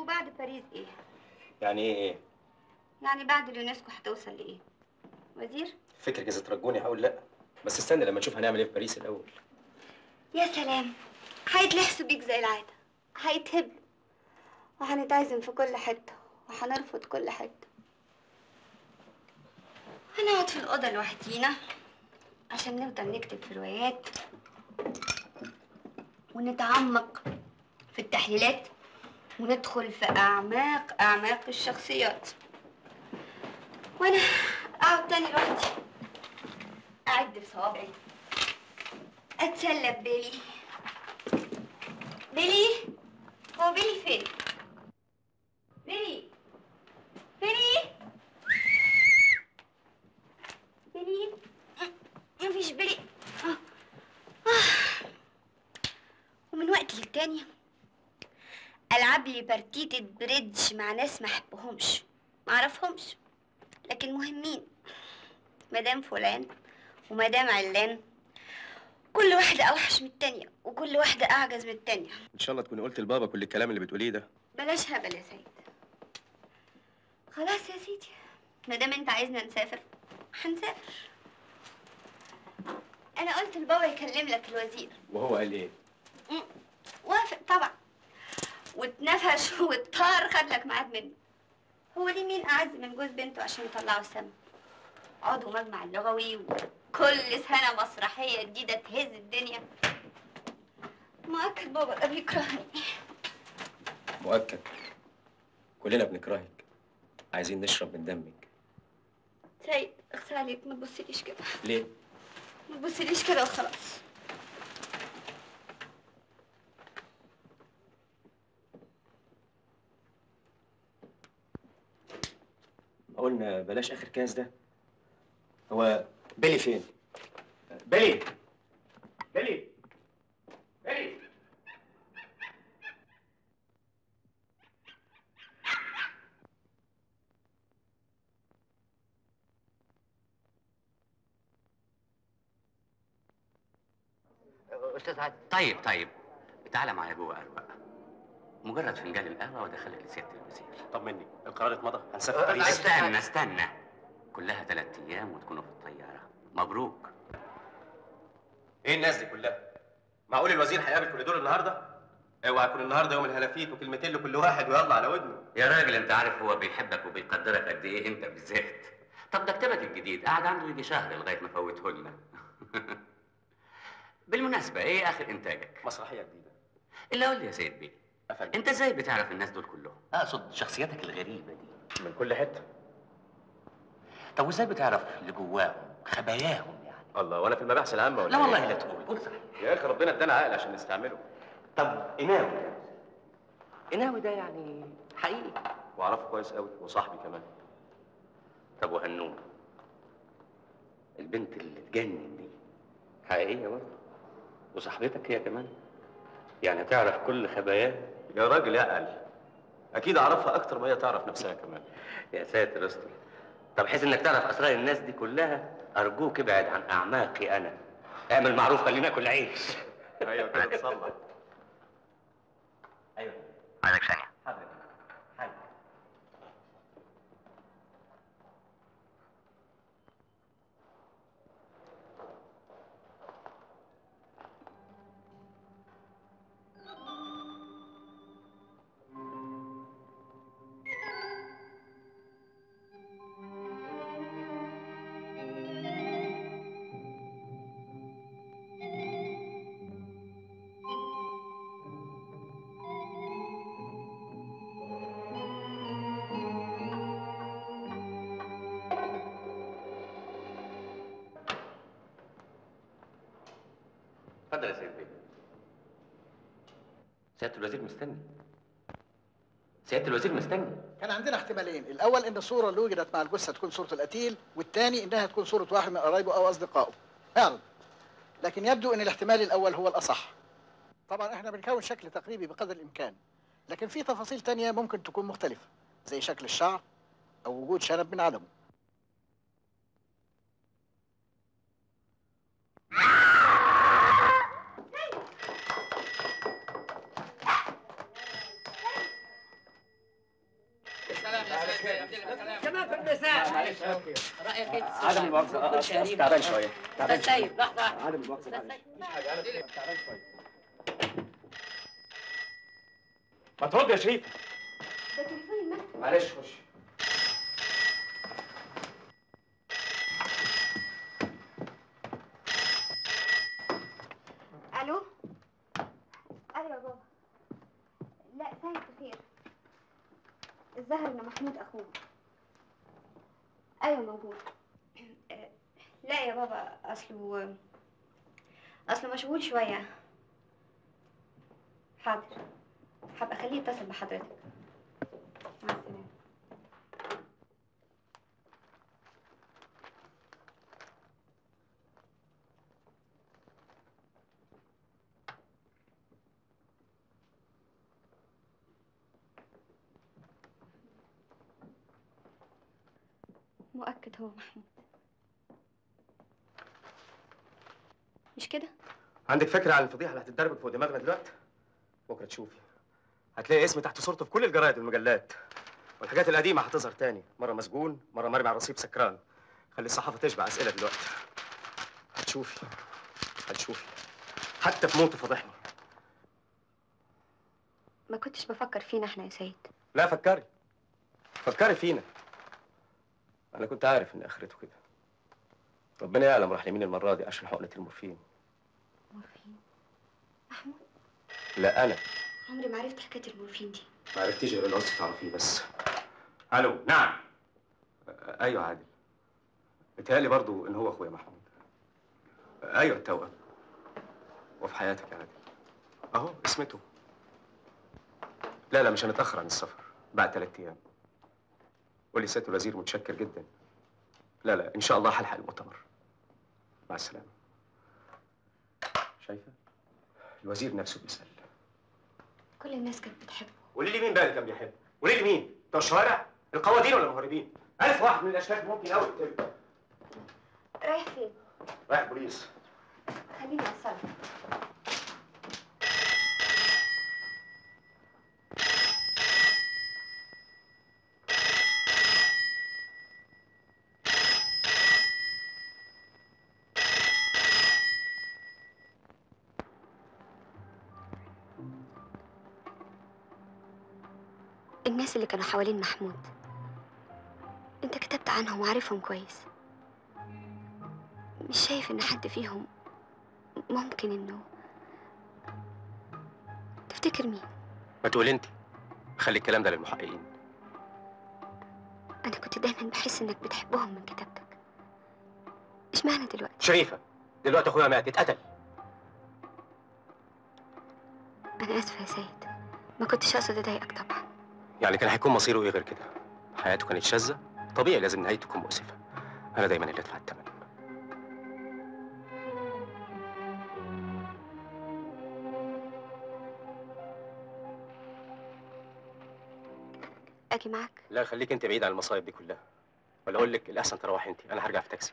وبعد باريس ايه يعني ايه ايه يعني بعد اليونسكو هتوصل لايه وزير فكرك اذا ترجوني هقول لا بس استنى لما نشوف هنعمل ايه في باريس الاول يا سلام هيتلحسوا بيك زي العاده هيتهبلوا وهنتعزم في كل حته وهنرفض كل حته هنقعد في الاوضه لوحدينا عشان نفضل نكتب في روايات ونتعمق في التحليلات وندخل في اعماق اعماق الشخصيات وانا اقعد تاني لوحدي اعد بصوابعي اتسلى ببيلي بيلي هو بيلي فين بيلي بيلي بيلي مفيش بيلي آه. آه. ومن وقت للتاني العب لي بارتيتة بريدج مع ناس ما احبهمش ما اعرفهمش لكن مهمين مدام فلان ومدام علان كل واحدة أوحش من التانية وكل واحدة أعجز من التانية ان شاء الله تكوني قلت لبابا كل الكلام اللي بتقوليه ده بلاش هبل يا سيد خلاص يا سيدي مادام انت عايزنا نسافر هنسافر انا قلت لبابا يكلم لك الوزير وهو قال ايه مم. وافق طبعا واتنفش واتطار خد لك ميعاد منه هو ليه مين اعز من جوز بنته عشان يطلعوا السما عضو مجمع اللغوي وكل سنه مسرحيه جديده تهز الدنيا مؤكد بابا ده بيكرهني مؤكد كلنا بنكرهك عايزين نشرب من دمك سيد اخسى عليك ما تبصليش كده ليه ما تبصليش كده وخلاص قلنا بلاش اخر كاس ده هو بيلي فين بيلي بيلي بيلي استاذ عادل طيب طيب تعالى معايا جوه اروق مجرد فنجان القهوه وادخلك لسياده الوزير طمني القرار اتمضى هنسافر أه، باريس استنى استنى كلها ثلاث ايام وتكونوا في الطياره مبروك ايه الناس دي كلها معقول الوزير هيقابل كل دول النهارده اوعى يكون النهارده يوم الهلافيت وكلمتين لكل واحد ويلا على ودنه يا راجل انت عارف هو بيحبك وبيقدرك قد ايه انت بالذات طب ده كتابك الجديد قعد عنده يجي شهر لغايه ما فوته لنا بالمناسبه ايه اخر انتاجك مسرحيه جديده الا قول لي يا سيد بيه قفل انت ازاي بتعرف الناس دول كلهم اقصد شخصياتك الغريبه دي من كل حته طب وازاي بتعرف اللي جواهم خباياهم يعني الله وانا في المباحث العامه ولا لا والله إيه؟ لا تقول قول صحيح يا اخي ربنا ادانا عقل عشان نستعمله طب قناوي قناوي ده يعني حقيقي واعرفه كويس قوي وصاحبي كمان طب وهنوم البنت اللي تجنن دي حقيقية برضه وصاحبتك هي كمان يعني تعرف كل خباياها يا راجل يا قل اكيد اعرفها اكتر ما هي تعرف نفسها كمان يا ساتر استر طب حيث انك تعرف اسرار الناس دي كلها ارجوك ابعد عن اعماقي انا اعمل معروف خلينا ناكل عيش ايوه كده تصلح ايوه عايزك ثانية حاضر حاضر اتفضل يا سيد بيه سيادة الوزير مستني سيادة الوزير مستني كان عندنا احتمالين الاول ان الصوره اللي وجدت مع الجثه تكون صوره القتيل والثاني انها تكون صوره واحد من قرايبه او اصدقائه اعرض لكن يبدو ان الاحتمال الاول هو الاصح طبعا احنا بنكون شكل تقريبي بقدر الامكان لكن في تفاصيل تانية ممكن تكون مختلفه زي شكل الشعر او وجود شنب من عدمه كمان في المساء معلش رايك ايه عدم المؤاخذة آه، آه، تعبان شوية تعبان استاذ شوية سيد لحظه عدم المؤاخذة أستاذ معلش سيد. مفيش حاجة أنا تعبان شوية ما ترد يا شريف ده تليفون المكتب معلش خش الو ايوه يا بابا لا سيد بخير الظاهر ان محمود اخوه ايوه موجود آه، لا يا بابا اصله اصله مشغول شويه حاضر هبقى اخليه يتصل بحضرتك مع السلامه مؤكد هو محمود مش كده عندك فكرة عن الفضيحة اللي هتتدربك فوق دماغنا دلوقتي؟ بكرة تشوفي هتلاقي اسمي تحت صورته في كل الجرايد والمجلات والحاجات القديمة هتظهر تاني مرة مسجون مرة مرمي على رصيف سكران خلي الصحافة تشبع أسئلة دلوقتي هتشوفي هتشوفي حتى في موته فضحني ما كنتش بفكر فينا احنا يا سيد لا فكري فكري فينا أنا كنت عارف إن آخرته كده ربنا يعلم راح لمين المرة دي عشان حقنة المورفين مورفين محمود لا أنا عمري ما عرفت حكايه المورفين دي ما عرفتيش غير اللي قصدي تعرفيه بس الو نعم آه، ايوه عادل متهيألي برضو ان هو اخويا محمود آه، ايوه التوأم وفي حياتك يا عادل اهو اسمته لا لا مش هنتأخر عن السفر بعد ثلاث ايام قولي سيادة الوزير متشكر جدا لا لا ان شاء الله هلحق المؤتمر مع السلامة شايفة الوزير نفسه بيسأل كل الناس كانت بتحبه قولي لي مين بقى اللي كان بيحب؟ قولي لي مين؟ بتوع الشوارع؟ القوادين ولا المهربين؟ ألف واحد من الأشكال ممكن أوي يقتله رايح فين رايح بوليس خليني اوصلك الناس اللي كانوا حوالين محمود انت كتبت عنهم وعارفهم كويس مش شايف ان حد فيهم ممكن انه تفتكر مين ما تقولي أنت خلي الكلام ده للمحققين انا كنت دايما بحس انك بتحبهم من كتابتك اشمعنى دلوقتي شريفة دلوقتي أخويا مات اتقتل انا اسفه يا سيد ما كنتش اقصد اضايقك طبعا يعني كان هيكون مصيره إيه غير كده؟ حياته كانت شاذة طبيعي لازم نهايته تكون مؤسفة أنا دايما اللي أدفع الثمن اجي معاك لا خليك أنت بعيد عن المصايب دي كلها ولا أقول لك الأحسن تروحي أنت أنا هرجع في تاكسي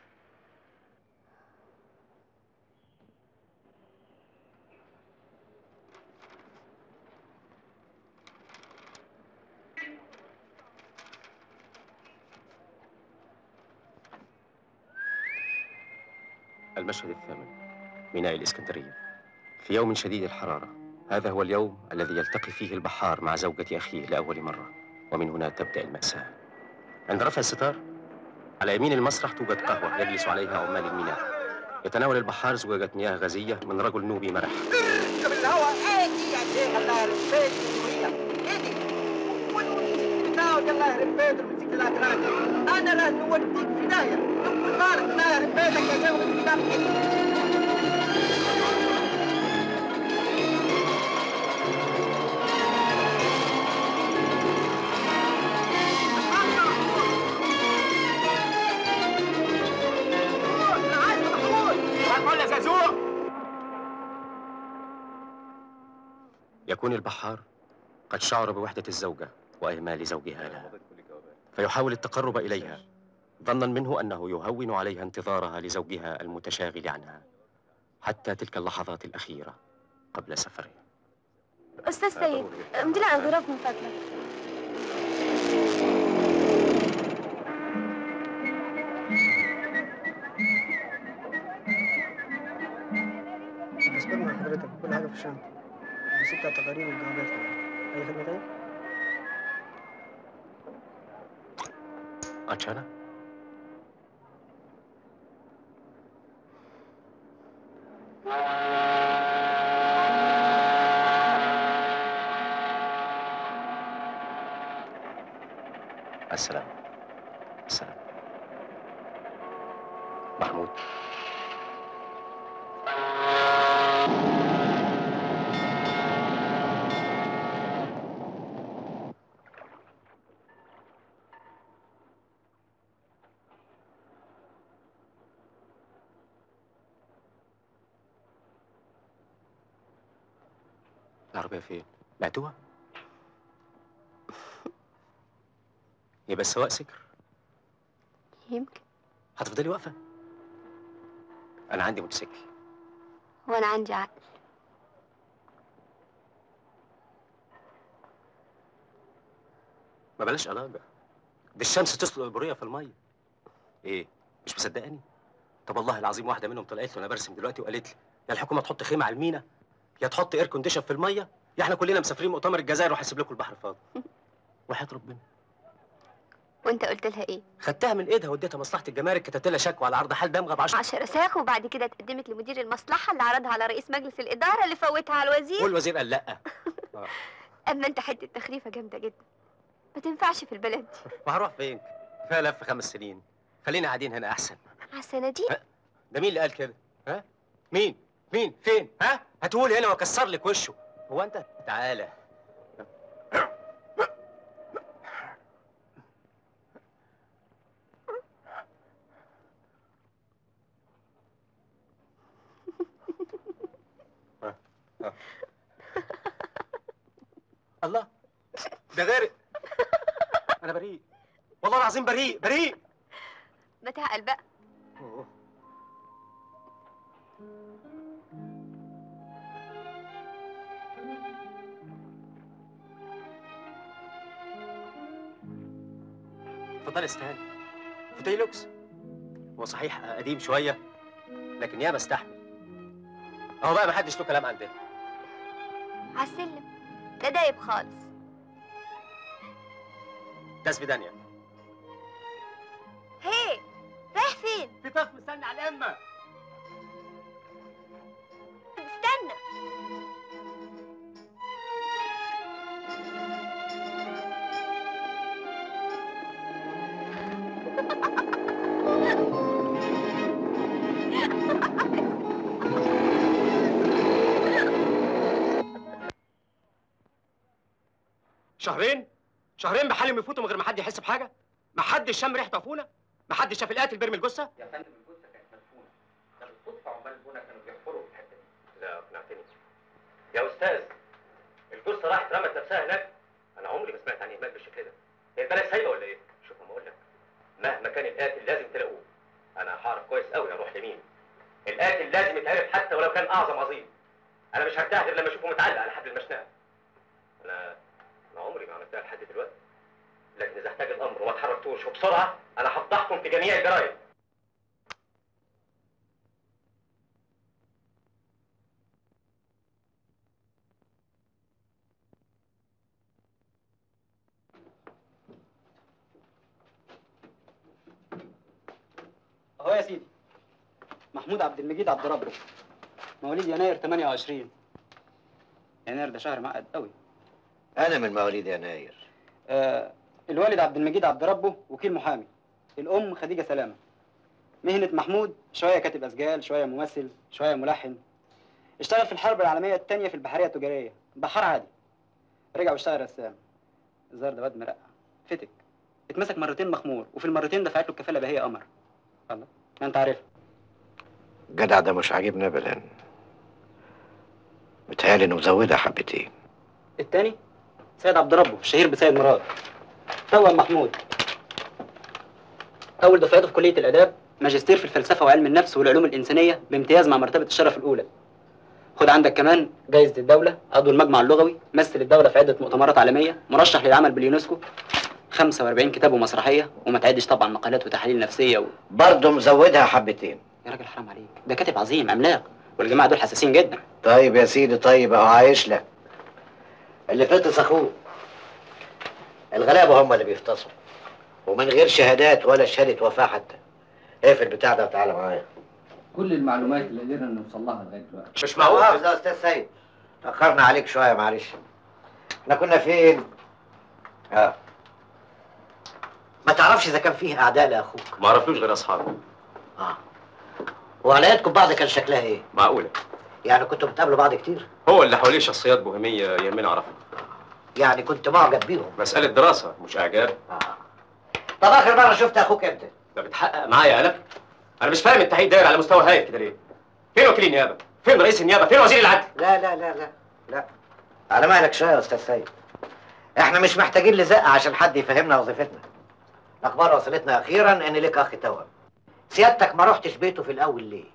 المشهد الثامن ميناء الإسكندرية في يوم شديد الحرارة هذا هو اليوم الذي يلتقي فيه البحار مع زوجة أخيه لأول مرة ومن هنا تبدأ المأساة عند رفع الستار على يمين المسرح توجد قهوة يجلس عليها عمال الميناء يتناول البحار زجاجة مياه غازية من رجل نوبي مرح بالهواء ايه دي يا شيخ الله يخرب بيت الجمهورية ايه دي بتناول الله يخرب بيت المسك الاخلاق انا لا نوديك في داهية نقول مالك الله يخرب بيتك يا شيخ الكتاب يكون البحار قد شعر بوحدة الزوجة وإهمال زوجها لها فيحاول التقرب إليها ظنا منه أنه يهون عليها انتظارها لزوجها المتشاغل عنها حتى تلك اللحظات الأخيرة قبل سفره استاذ سيد امضي لي على الغراب من فضلك كل حاجه في الشنطه الرصيد بتاع التقارير والجوابات كمان اي خدمه تانية أنشانا السلام السلام محمود العربية فين؟ بعتوها؟ يبقى السواق سكر يمكن هتفضلي واقفة؟ أنا عندي موتوسيكل وانا عندي عقل ما بلاش قلاجة دي الشمس تسلق البورية في المية إيه؟ مش مصدقاني؟ طب والله العظيم واحدة منهم طلعت لي وأنا برسم دلوقتي وقالت لي يا الحكومة تحط خيمة على المينا يا تحط اير كونديشن في المية يا احنا كلنا مسافرين مؤتمر الجزائر وهسيب لكم البحر فاضي وحياة ربنا وانت قلت لها ايه خدتها من ايدها وديتها مصلحة الجمارك كتبت لها شكوى على عرض حال دمغة ب 10 عشرة ساخ وبعد كده اتقدمت لمدير المصلحة اللي عرضها على رئيس مجلس الإدارة اللي فوتها على الوزير والوزير قال لا أما أنت حتة تخريفة جامدة جدا ما تنفعش في البلد دي وهروح فين؟ كفايه لف خمس سنين خلينا قاعدين هنا احسن على الصناديق ده مين اللي قال كده؟ ها؟ مين؟ مين؟ فين؟ ها؟ هتقولي هنا واكسر لك وشه هو انت؟ تعالى ها، ها. الله ده غير انا بريء والله العظيم بريء بريء ما تعقل بقى أوه. اتفضلي استهاني فوتي لوكس هو صحيح قديم شويه لكن ياما استحمل اهو بقى محدش له كلام عندنا على السلم ده دايب خالص داس بدانيا هي رايح فين في طف مستني على الامه استنى شهرين شهرين بحالهم يفوتوا من غير ما حد يحس بحاجه ما حدش شم ريحه عفونه ما حدش شاف القاتل بيرمي الجثه يا فندم الجثه كانت مدفونه ده بالصدفه عمال البنا كانوا بيحفروا في الحته دي لا اقنعتني يا استاذ الجثه راحت رمت نفسها هناك انا عمري ما سمعت عن اهمال بالشكل ده هي البلد سايبه ولا ايه؟ شوف ما اقول لك مهما كان القاتل لازم تلاقوه انا هعرف كويس قوي اروح لمين القاتل لازم يتعرف حتى ولو كان اعظم عظيم انا مش هرتاح غير لما اشوفه متعلق على حبل المشنقه انا انا عمري ما عملتها لحد دلوقتي لكن اذا احتاج الامر وما اتحركتوش وبسرعه انا هفضحكم في جميع الجرايد اهو يا سيدي محمود عبد المجيد عبد ربه مواليد يناير 28 يناير ده شهر معقد قوي أنا من مواليد يناير آه الوالد عبد المجيد عبد ربه وكيل محامي الام خديجه سلامه مهنه محمود شويه كاتب اسجال شويه ممثل شويه ملحن اشتغل في الحرب العالميه الثانيه في البحريه التجاريه بحار عادي رجع واشتغل رسام الظاهر ده واد مرقع فتك اتمسك مرتين مخمور وفي المرتين دفعت له الكفاله بهي قمر الله ما انت عارف جدع ده مش عاجبني أبدا متهيألي إنه مزودها حبتين الثاني سيد عبد ربه الشهير بسيد مراد توأم محمود أول دفعته في كلية الآداب ماجستير في الفلسفة وعلم النفس والعلوم الإنسانية بامتياز مع مرتبة الشرف الأولى خد عندك كمان جايزة الدولة عضو المجمع اللغوي مثل الدولة في عدة مؤتمرات عالمية مرشح للعمل باليونسكو 45 كتاب ومسرحية وما تعدش طبعا مقالات وتحاليل نفسية و... برضه مزودها حبتين يا راجل حرام عليك ده كاتب عظيم عملاق والجماعه دول حساسين جدا طيب يا سيدي طيب اهو عايش لك اللي فطس اخوه الغلابه هم اللي بيفتصوا ومن غير شهادات ولا شهاده وفاه حتى اقفل البتاع ده وتعالى معايا كل المعلومات اللي قدرنا نوصل لها لغايه دلوقتي مش معقول معقول يا استاذ سيد تاخرنا عليك شويه معلش احنا كنا فين اه ما تعرفش اذا كان فيه اعداء لاخوك ما عرفلوش غير اصحابه اه وعلاقتكم بعض كان شكلها ايه معقوله يعني كنتوا بتقابلوا بعض كتير هو اللي حواليه شخصيات بوهميه يهمنا اعرفها يعني كنت معجب بيهم مساله دراسه مش اعجاب آه. طب اخر مره شفت اخوك امتى ده بتحقق معايا قلق انا مش فاهم التحقيق داير على مستوى هايف كده ليه فين وكيل النيابه فين رئيس النيابه فين وزير العدل لا لا لا لا لا على مهلك شويه يا استاذ سيد احنا مش محتاجين لزقه عشان حد يفهمنا وظيفتنا الاخبار وصلتنا اخيرا ان لك اخ توأم سيادتك ما رحتش بيته في الاول ليه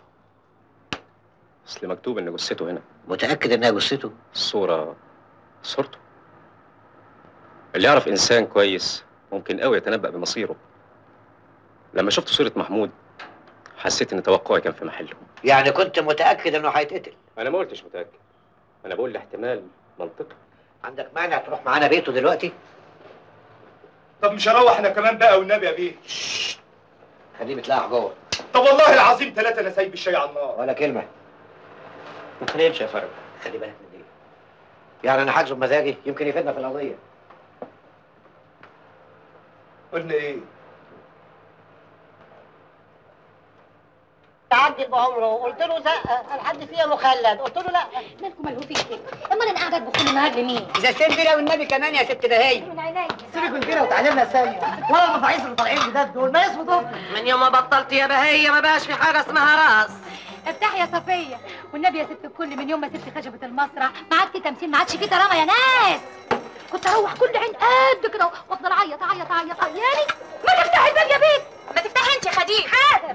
اصل مكتوب ان جثته هنا متاكد انها جثته الصوره صورته اللي يعرف انسان كويس ممكن قوي يتنبأ بمصيره لما شفت صورة محمود حسيت ان توقعي كان في محله يعني كنت متاكد انه هيتقتل انا ما قلتش متأكد انا بقول احتمال منطقي عندك مانع تروح معانا بيته دلوقتي طب مش هروح انا كمان بقى والنبي يا بيه خليه بتلاقح جوه طب والله العظيم ثلاثة انا سايب الشاي على النار ولا كلمه ما تخيلش يا فرج خلي بالك من دي يعني انا حاجزه بمزاجي يمكن يفيدنا في القضيه قلنا ايه تعدي بعمره قلت له زقه الحد فيها مخلد قلت له لا مالكم ملهوفين كده اما انا قاعده اطبخ كل النهار لمين اذا سيب لي والنبي كمان يا ست دهي من عينيا سيبك من كده وتعلمنا السيد ولا المفاعيز اللي طالعين جداد دول ما يصمدوا من يوم ما بطلت يا بهيه ما بقاش في حاجه اسمها راس افتحي يا صفيه والنبي يا ست الكل من يوم ما سبت خشبه المسرح ما عادش في تمثيل ما عادش في دراما يا ناس كنت اروح كل عين قد كده وافضل اعيط اعيط اعيط عيالي ما تفتحي الباب يا بنت ما تفتحي انت يا خديجه حاضر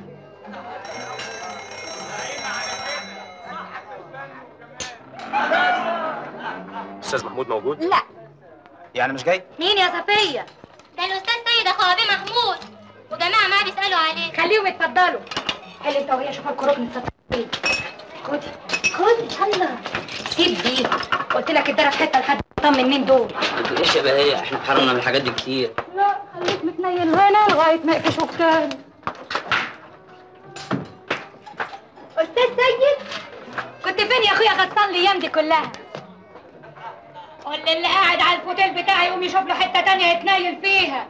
استاذ محمود موجود لا يعني مش جاي مين يا صفيه ده الاستاذ سيد اخو ابي محمود وجماعه ما بيسالوا عليه خليهم يتفضلوا حل انت وهي شوف الكروب متفضلين خدي خدي يلا سيب دي قلت لك اتضرب حته لحد طمن مين دول انتوا ايش يا بهية احنا اتحرمنا من الحاجات دي كتير لا خليك متنيل هنا لغايه ما يقفشوك تاني استاذ سيد كنت فين يا اخويا غطان لي الايام دي كلها قول اللي قاعد على الفوتيل بتاعي يقوم يشوف له حته تانية يتنيل فيها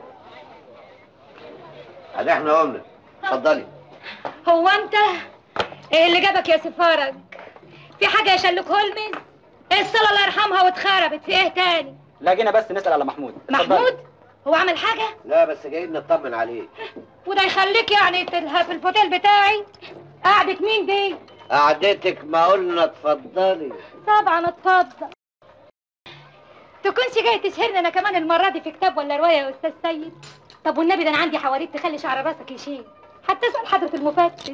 ادي احنا قمنا اتفضلي هو انت ايه اللي جابك يا سفارج في حاجه يا شلوك هولمز الصلاة الله يرحمها واتخربت في ايه تاني لا جينا بس نسال على محمود اتفضلي. محمود هو عمل حاجه لا بس جايين نطمن عليه وده يخليك يعني تلها في الفوتيل بتاعي قعدة مين دي قعدتك ما قلنا اتفضلي طبعا اتفضل تكونش جاي تشهرني انا كمان المره دي في كتاب ولا روايه يا استاذ سيد طب والنبي ده انا عندي حواريت تخلي شعر راسك يشيل حتى اسال حضره المفتش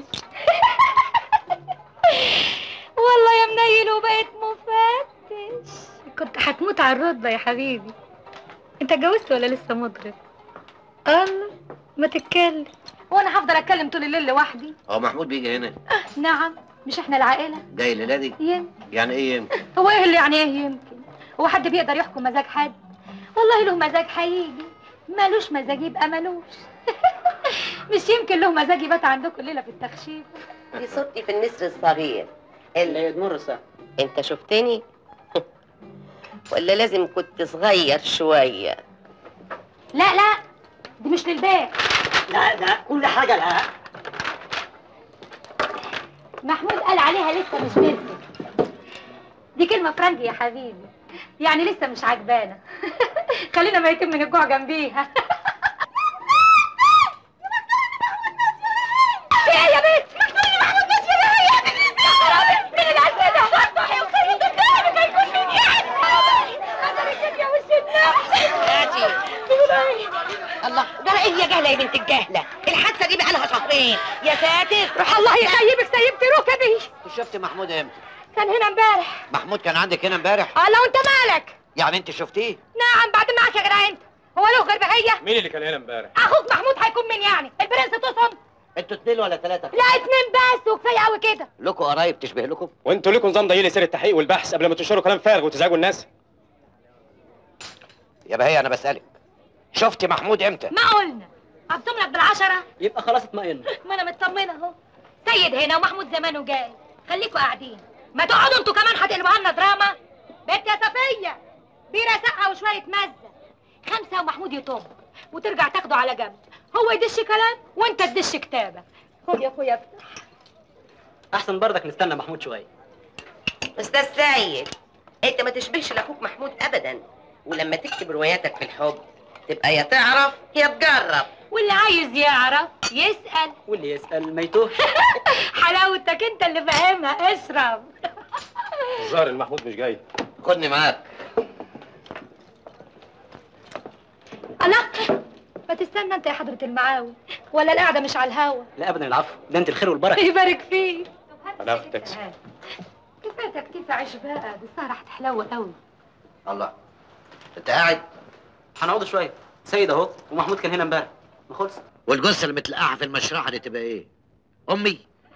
والله يا منيل وبقيت مفتش كنت هتموت على الرتبه يا حبيبي انت اتجوزت ولا لسه مضرب الله ما تتكلم وانا هفضل اتكلم طول الليل لوحدي هو محمود بيجي هنا نعم مش احنا العائله جاي الليله دي يمكن يعني ايه يمكن هو ايه اللي يعني ايه يمكن هو حد بيقدر يحكم مزاج حد والله له مزاج هيجي مالوش مزاج يبقى مالوش مش يمكن له مزاج يبات عندكم الليله في التخشيب دي صورتي في النسر الصغير اللي تمر الساعة انت شفتني ولا لازم كنت صغير شوية لا لا دي مش للبيت لا لا كل حاجه لا محمود قال عليها لسه مش بنتي دي كلمة فرنجي يا حبيبي يعني لسه مش عجبانة خلينا ميتين من الجوع جنبيها في ايه يا بنت؟ محمود مش في يا من العسل وضحي وخلي قدامك هيكون مين يعني؟ خسر الدنيا والشتاء الله ده ايه يا جهلة يا بنت الجهلة الحادثة دي بقى لها شهرين يا ساتر روح الله يخيبك سيبت ركبي شفت محمود امتى كان هنا امبارح محمود كان عندك هنا امبارح الله وانت مالك؟ يعني انت شفتيه نعم بعد معاك يا جدع انت هو له غير بهية مين اللي كان هنا امبارح اخوك محمود هيكون مين يعني البرنس تصن انتوا اتنين ولا ثلاثة لا اتنين بس وكفايه قوي كده لكم قرايب تشبه لكم وانتوا ليكم نظام ضيق لسير التحقيق والبحث قبل ما تنشروا كلام فارغ وتزعجوا الناس يا بهية انا بسألك شفتي محمود امتى ما قلنا عبدهم لك بالعشرة يبقى خلاص اطمئن ما انا مطمنه اهو سيد هنا ومحمود زمانه جاي خليكوا قاعدين ما تقعدوا انتوا كمان هتقلبوا لنا دراما بنت يا صفيه بيره سقه وشويه مزه خمسه ومحمود يطب وترجع تاخده على جنب هو يدش كلام وانت تدش كتابه خد يا اخويا افتح احسن برضك نستنى محمود شويه استاذ سيد انت ما تشبهش لاخوك محمود ابدا ولما تكتب رواياتك في الحب تبقى يا تعرف يا تجرب واللي عايز يعرف يسال واللي يسال ما يتوهش حلاوتك انت اللي فاهمها اشرب الظاهر ان محمود مش جاي خدني معاك الله ما تستنى انت يا حضرة المعاون ولا القعدة مش على الهوا لا ابدا العفو ده انت الخير والبركه يبارك فيك انا هاخد تاكسي كفايه تكتيف عيش بقى دي السهرة هتحلو قوي الله انت قاعد هنقعد شويه سيد اهو ومحمود كان هنا امبارح ما خلص والجثة اللي متلقاها في المشرحة دي تبقى ايه؟ امي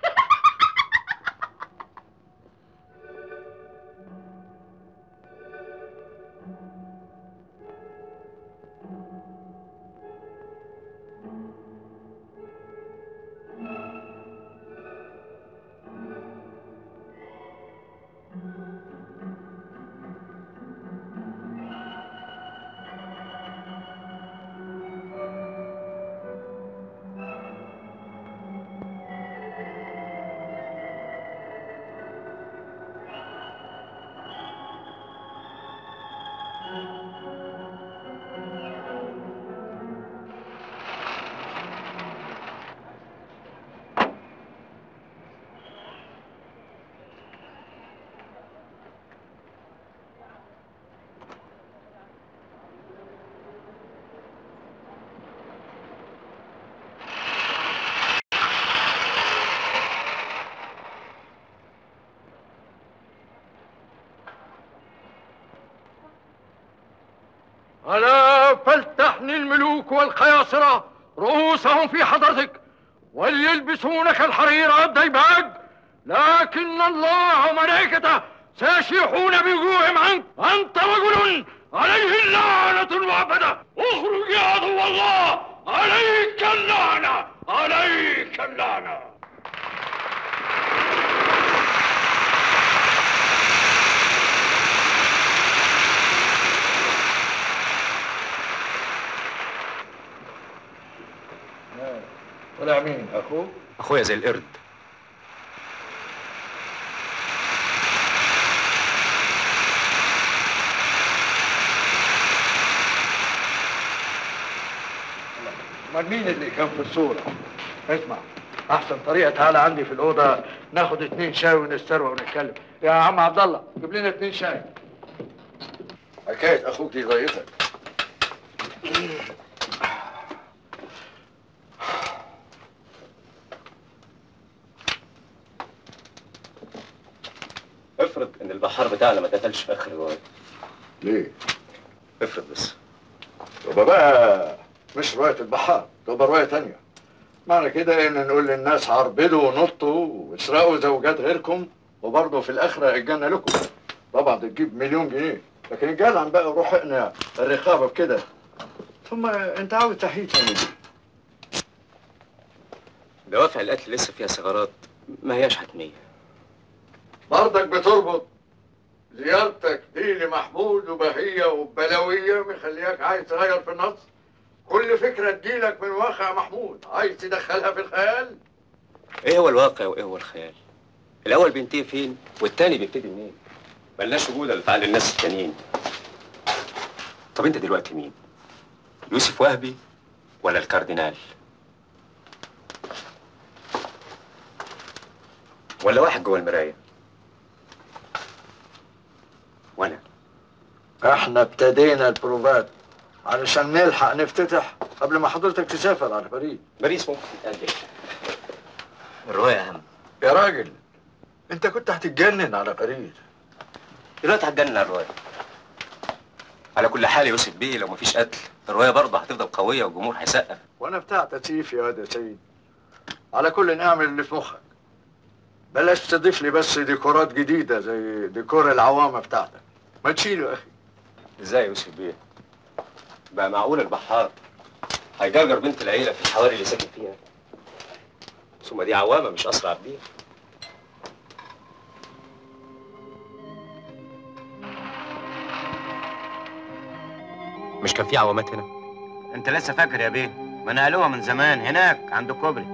ألا فلتحني الملوك والقياصرة رؤوسهم في حضرتك وليلبسونك الحرير الديباج لكن الله وملائكته سيشيحون بوجوههم عنك أنت رجل عليه اللعنة المعبدة اخرج يا عدو الله عليك اللعنة عليك اللعنة طلع مين اخوه اخويا زي القرد امال مين اللي كان في الصورة؟ اسمع أحسن طريقة تعالى عندي في الأوضة ناخد اتنين شاي ونستروى ونتكلم يا عم عبد الله جيب لنا اتنين شاي حكاية اخوك دي ضايقتك افرض ان البحار بتاعنا ما اتقتلش في اخر الروايه ليه؟ افرض بس تبقى بقى مش رواية البحار تبقى رواية تانية معنى كده ان نقول للناس عربدوا ونطوا واسرقوا زوجات غيركم وبرضه في الاخرة الجنة لكم طبعا تجيب مليون جنيه لكن الجدع بقى روح اقنع الرقابة بكده ثم انت عاوز تحيي تاني ليه؟ دوافع القتل لسه فيها ثغرات ما هياش حتميه برضك بتربط زيارتك دي لمحمود وبهية وبلوية مخلياك عايز تغير في النص كل فكرة تجيلك من واقع محمود عايز تدخلها في الخيال ايه هو الواقع وايه هو الخيال الاول بينتهي فين والتاني بيبتدي منين ملناش وجود الا في عقل الناس التانيين طب انت دلوقتي مين يوسف وهبي ولا الكاردينال ولا واحد جوه المرايه وانا احنا ابتدينا البروفات علشان نلحق نفتتح قبل ما حضرتك تسافر على باريس باريس ممكن تتأجل الرؤية أهم يا راجل انت كنت هتتجنن على باريس دلوقتي هتجنن على الروايه على كل حال يا يوسف بيه لو مفيش قتل الروايه برضه هتفضل قويه والجمهور هيسقف وانا بتاع تسييف يا واد يا سيد على كل اعمل اللي في مخك بلاش تضيف لي بس ديكورات جديدة زي ديكور العوامة بتاعتك ما تشيله يا أخي ازاي يا يوسف بيه بقى معقول البحار هيجرجر بنت العيله في الحواري اللي ساكن فيها ثم دي عوامه مش اسرع بيه مش كان في عوامات هنا انت لسه فاكر يا بيه ما نقلوها من زمان هناك عند الكوبري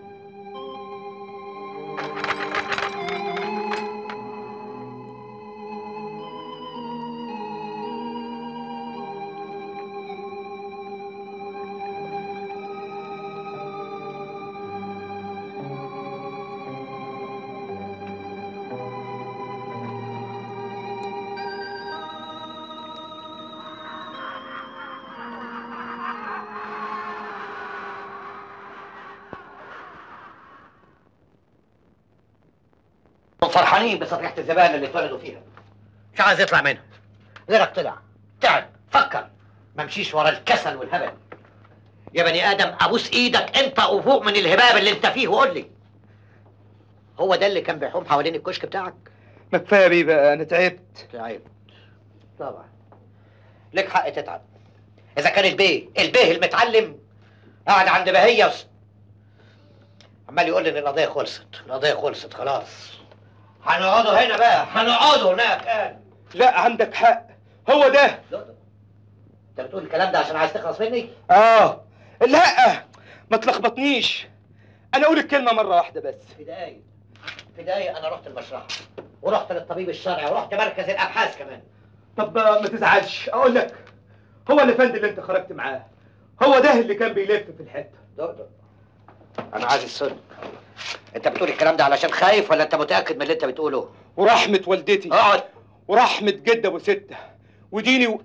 فرحانين بصريحة الزبائن اللي اتولدوا فيها مش عايز يطلع منها غيرك طلع تعب فكر ما مشيش ورا الكسل والهبل يا بني ادم ابوس ايدك انت وفوق من الهباب اللي انت فيه وقول لي هو ده اللي كان بيحوم حوالين الكشك بتاعك ما كفايه بيه بقى انا تعبت تعبت طبعا لك حق تتعب اذا كان البيه البيه المتعلم قاعد عند بهيه وس... عمال يقول لي ان القضيه خلصت القضيه خلصت خلاص هنقعدوا هنا بقى هنقعدوا هناك قال لا عندك حق هو ده انت بتقول الكلام ده عشان عايز تخلص مني اه لا ما تلخبطنيش انا اقول الكلمه مره واحده بس في دقايق في دقايق انا رحت المشرحه ورحت للطبيب الشرعي ورحت مركز الابحاث كمان طب ما تزعلش اقول لك هو الافندي اللي انت خرجت معاه هو ده اللي كان بيلف في الحته دق دق انا عايز السن انت بتقول الكلام ده علشان خايف ولا انت متاكد من اللي انت بتقوله ورحمه والدتي اقعد ورحمه جد ابو سته وديني و...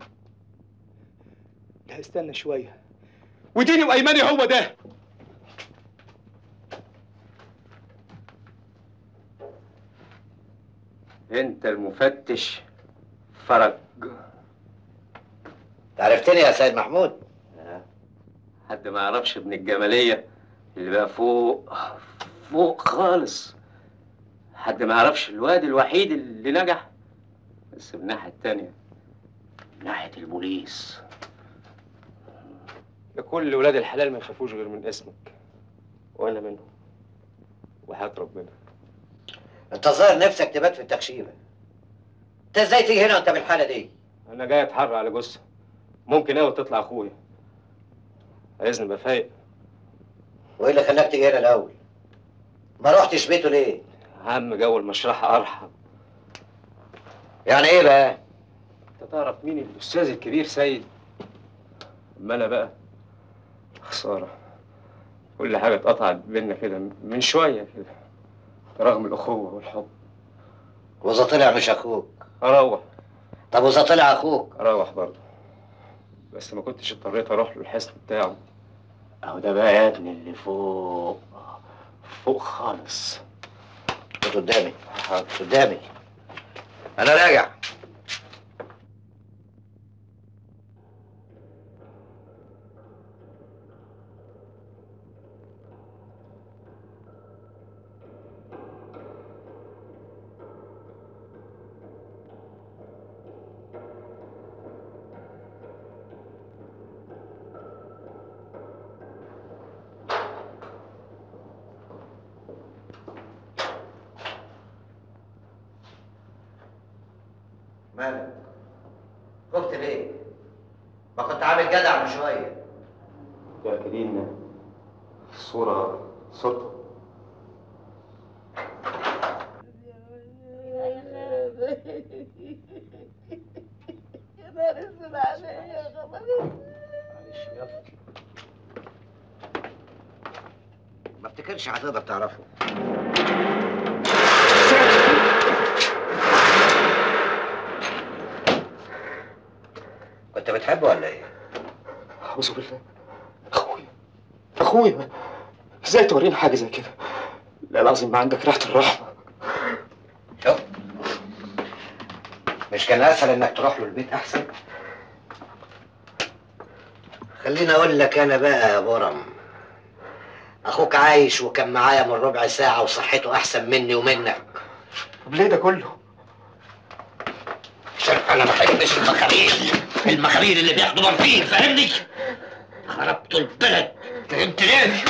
لا استنى شويه وديني وايماني هو ده انت المفتش فرج عرفتني يا سيد محمود حد ما يعرفش ابن الجمالية اللي بقى فوق فوق خالص حد ما يعرفش الواد الوحيد اللي نجح بس من الناحية التانية من ناحية البوليس ده كل ولاد الحلال ما يخافوش غير من اسمك وانا منهم وحياة ربنا انت ظاهر نفسك تبات في التخشيبه انت ازاي تيجي هنا وانت بالحاله دي انا جاي اتحرى على جثة ممكن اوي تطلع اخويا عايزني ابقى فايق وايه اللي خلاك تيجي هنا الاول ما رحتش بيته ليه عم جو المشرحة ارحم يعني ايه بقى انت تعرف مين الاستاذ الكبير سيد اما انا بقى خسارة كل حاجة اتقطعت بينا كده من شوية كده رغم الأخوة والحب واذا طلع مش اخوك أروح طب واذا طلع اخوك أروح برضه بس ما كنتش اضطريت أروح له الحصن بتاعه أهو ده بقى يا ابني اللي فوق فوق خالص خد قدامي قدامي انا راجع مالك خفت ليه ما كنت عامل جدع من شويه متأكدين الصورة صورته يا نهار اسود عليا يا خبر معلش يلا ما افتكرش هتقدر تعرفه كنت بتحبه ولا ايه؟ أعوذ بالله أخويا أخويا إزاي توريني حاجة زي كده؟ لا العظيم ما عندك ريحة الرحمة شوف مش كان اسهل انك تروح له البيت احسن خليني اقول لك انا بقى يا برم اخوك عايش وكان معايا من ربع ساعه وصحته احسن مني ومنك طب ليه ده كله؟ عشان انا ما بحبش المخابيل المخابيل اللي بياخدوا مورفين فاهمني خربتوا البلد فهمت ليه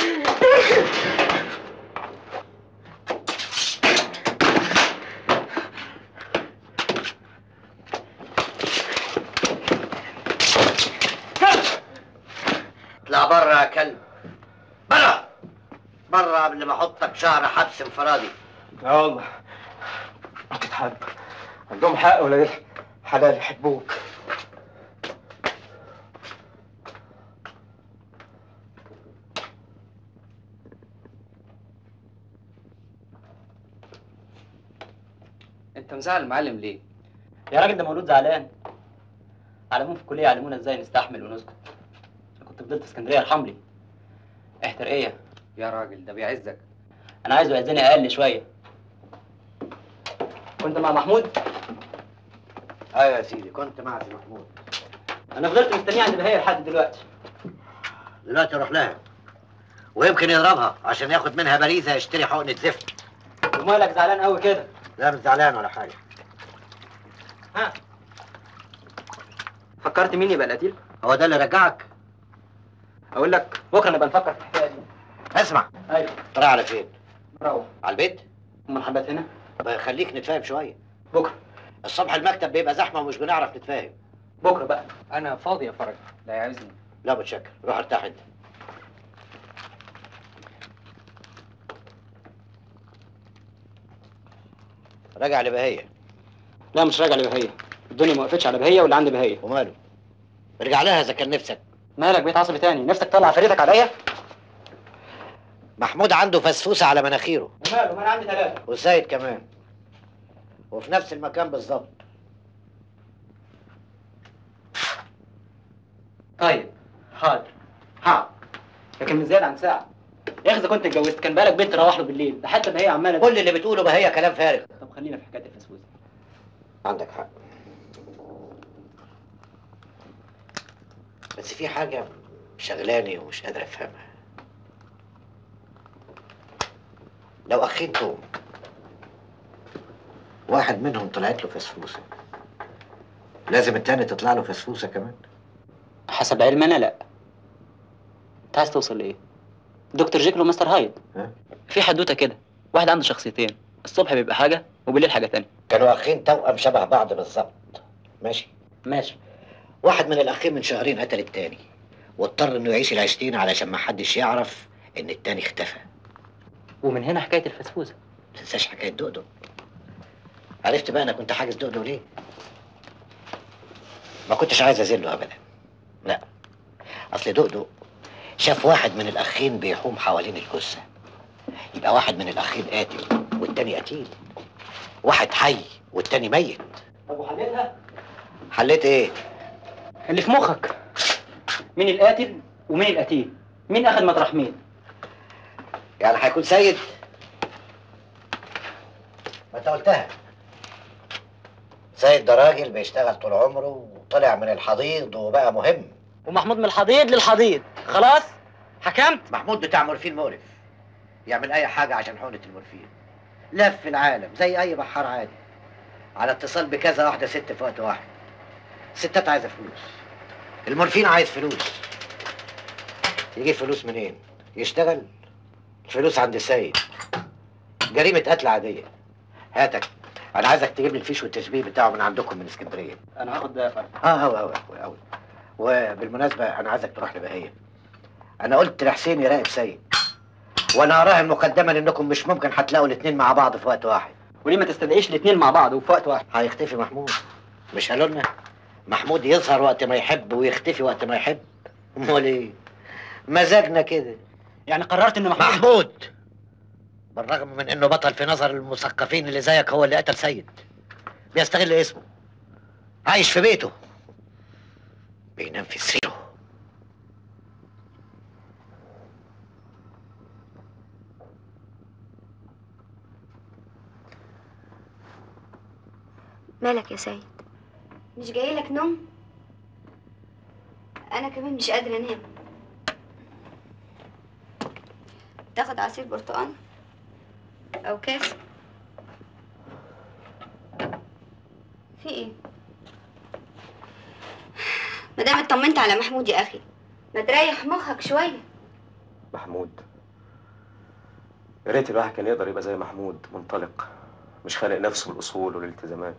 اطلع بره يا كلب بره بره قبل ما احطك شهر حبس انفرادي لا والله ما تتحب عندهم حق ولاد حلال يحبوك انت مزعل المعلم ليه؟ يا راجل ده مولود زعلان علمونا في الكليه يعلمونا ازاي نستحمل ونسكت انا كنت فضلت في اسكندريه ارحم لي احترقيه يا راجل ده بيعزك انا عايزه يعزني اقل شويه كنت مع محمود ايوه يا سيدي كنت مع سي محمود انا فضلت مستنيه عند بهية لحد دلوقتي دلوقتي اروح لها ويمكن يضربها عشان ياخد منها باريزه يشتري حقنه زفت ومالك زعلان قوي كده لا مش زعلان ولا حاجه ها فكرت مين يبقى القتيل هو ده اللي رجعك اقول لك بكره نبقى نفكر في الحكايه دي اسمع ايوه رايح على فين روح على البيت امال حبات هنا طب خليك نتفاهم شويه بكره الصبح المكتب بيبقى زحمه ومش بنعرف نتفاهم بكره بقى انا فاضي يا فرج لا يعوزني لا متشكر روح ارتاح انت راجع لبهية لا مش راجع لبهية الدنيا ما وقفتش على بهية واللي عند بهية وماله ارجع لها اذا كان نفسك مالك بقيت عصبي تاني نفسك تطلع فريتك عليا محمود عنده فسفوسه على مناخيره وماله ما انا عندي ثلاثة وسيد كمان وفي نفس المكان بالظبط طيب حاضر حاضر لكن من زيادة عن ساعة يا اخي اذا كنت اتجوزت كان بالك بنت تروح له بالليل ده حتى بهية عمالة كل اللي بتقوله بهية كلام فارغ طب خلينا في حكاية الفسفوسة عندك حق بس في حاجة شغلاني ومش قادر افهمها لو اخين توم واحد منهم طلعت له فسفوسة لازم التاني تطلع له فسفوسة كمان حسب علمي انا لا انت عايز توصل لايه دكتور جيكل ومستر هايد ها؟ في حدوته كده واحد عنده شخصيتين الصبح بيبقى حاجه وبالليل حاجه تانية كانوا اخين توأم شبه بعض بالظبط ماشي ماشي واحد من الاخين من شهرين قتل التاني واضطر انه يعيش العيشتين علشان ما حدش يعرف ان التاني اختفى ومن هنا حكايه الفسفوسه ما تنساش حكايه دقدق عرفت بقى انا كنت حاجز دقدق ليه ما كنتش عايز اذله ابدا لا اصل دقدق شاف واحد من الاخين بيحوم حوالين الجثه يبقى واحد من الاخين قاتل والتاني قتيل واحد حي والتاني ميت طب وحليتها حليت ايه اللي في مخك مين القاتل ومين القتيل مين اخذ مطرح مين يعني هيكون سيد ما انت قلتها سيد ده راجل بيشتغل طول عمره وطلع من الحضيض وبقى مهم ومحمود من الحضيض للحضيض خلاص حكمت محمود بتاع مورفين مقرف يعمل اي حاجه عشان حقنه المورفين لف العالم زي اي بحار عادي على اتصال بكذا واحده ست في وقت واحد الستات عايزه فلوس المورفين عايز فلوس يجيب فلوس منين يشتغل الفلوس عند السيد جريمه قتل عاديه هاتك انا عايزك تجيب لي الفيش والتشبيه بتاعه من عندكم من اسكندريه انا هاخد ده فرق اه اوي اوي اوي اوي وبالمناسبه انا عايزك تروح لبهيه انا قلت لحسين يراقب سيد وانا اراهن مقدما انكم مش ممكن هتلاقوا الاتنين مع بعض في وقت واحد وليه ما تستدعيش الاثنين مع بعض وفي وقت واحد هيختفي محمود مش قالوا لنا محمود يظهر وقت ما يحب ويختفي وقت ما يحب امال ايه مزاجنا كده يعني قررت ان محمود محمود بالرغم من انه بطل في نظر المثقفين اللي زيك هو اللي قتل سيد بيستغل اسمه عايش في بيته بينام في سريره مالك يا سيد مش جاي لك نوم انا كمان مش قادره انام تاخد عصير برتقال او كاس في ايه مادام اطمنت على محمود يا اخي ما تريح مخك شويه محمود يا ريت الواحد كان يقدر يبقى زي محمود منطلق مش خالق نفسه بالاصول والالتزامات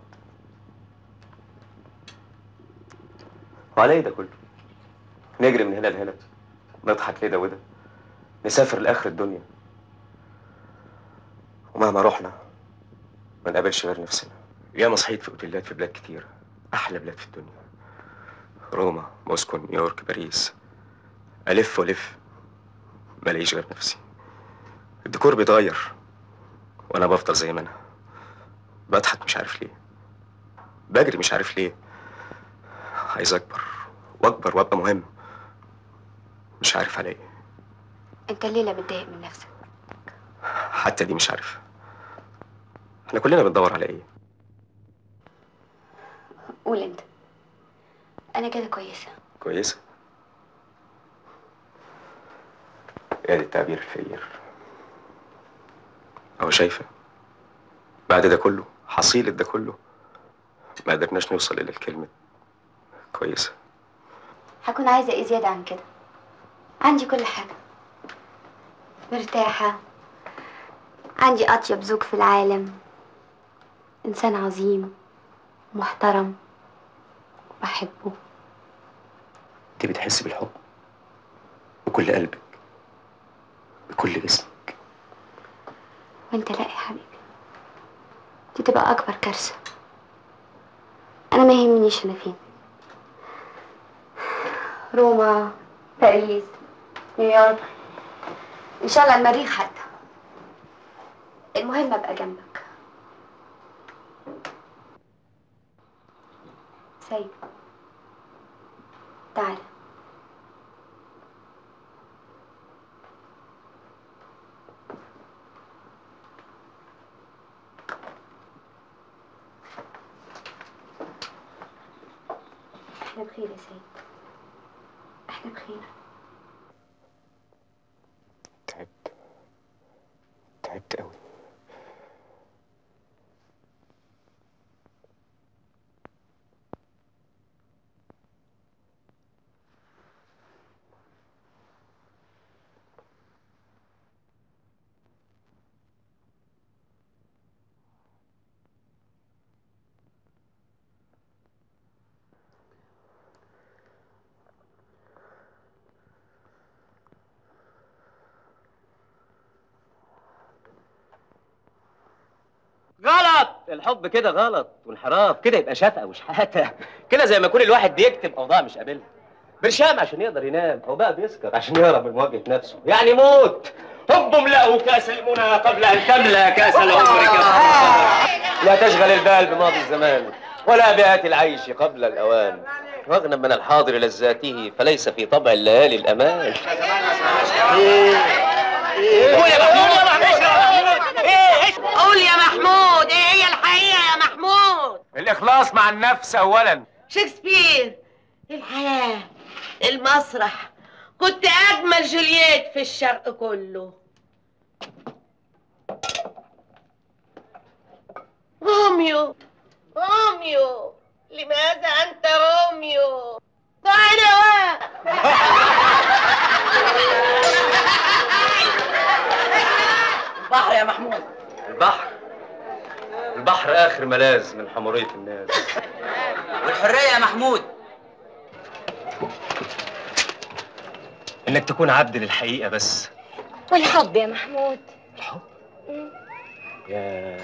وعلى ايه ده كله نجري من هنا لهنا نضحك كده وده نسافر لاخر الدنيا ومهما رحنا ما نقابلش غير نفسنا ياما صحيت في اوتيلات في بلاد كتير احلى بلاد في الدنيا روما موسكو نيويورك باريس الف والف ما الاقيش غير نفسي الديكور بيتغير وانا بفضل زي ما انا بضحك مش عارف ليه بجري مش عارف ليه عايز اكبر واكبر وابقى مهم مش عارف على ايه انت الليله متضايق من نفسك حتى دي مش عارف احنا كلنا بندور على ايه قول انت انا كده كويسه كويسة ادي التعبير الفقير اهو شايفة بعد ده كله حصيلة ده كله ما قدرناش نوصل إلا الكلمة كويسة هكون عايزه ايه زياده عن كده عندي كل حاجه مرتاحه عندي اطيب زوج في العالم انسان عظيم محترم بحبه انت بتحس بالحب بكل قلبك بكل جسمك وانت لا يا حبيبي دي تبقى اكبر كارثه انا ما يهمنيش انا فين روما باريس نيويورك ان شاء الله المريخ حتى المهم ابقى جنبك سيد تعال احنا بخير يا سيد احنا بخير تعبت تعبت قوي غلط الحب كده غلط وانحراف كده يبقى شفقه وشحاته كده زي ما يكون الواحد بيكتب اوضاع مش قابلها برشام عشان يقدر ينام او بقى بيسكر عشان يهرب من مواجهه نفسه يعني موت حب املأه كاس المنى قبل ان تملا كاس العمر كاس لا تشغل البال بماضي الزمان ولا بيات العيش قبل الاوان واغنى من الحاضر لذاته فليس في طبع الليالي الامان قول يا محمود قول يا محمود ايه هي الحقيقة يا محمود الإخلاص مع النفس أولا شكسبير الحياة المسرح كنت أجمل جولييت في الشرق كله روميو روميو لماذا أنت روميو تعال البحر يا محمود البحر البحر اخر ملاذ من حموريه الناس والحرية يا محمود انك تكون عبد للحقيقه بس والحب يا محمود يا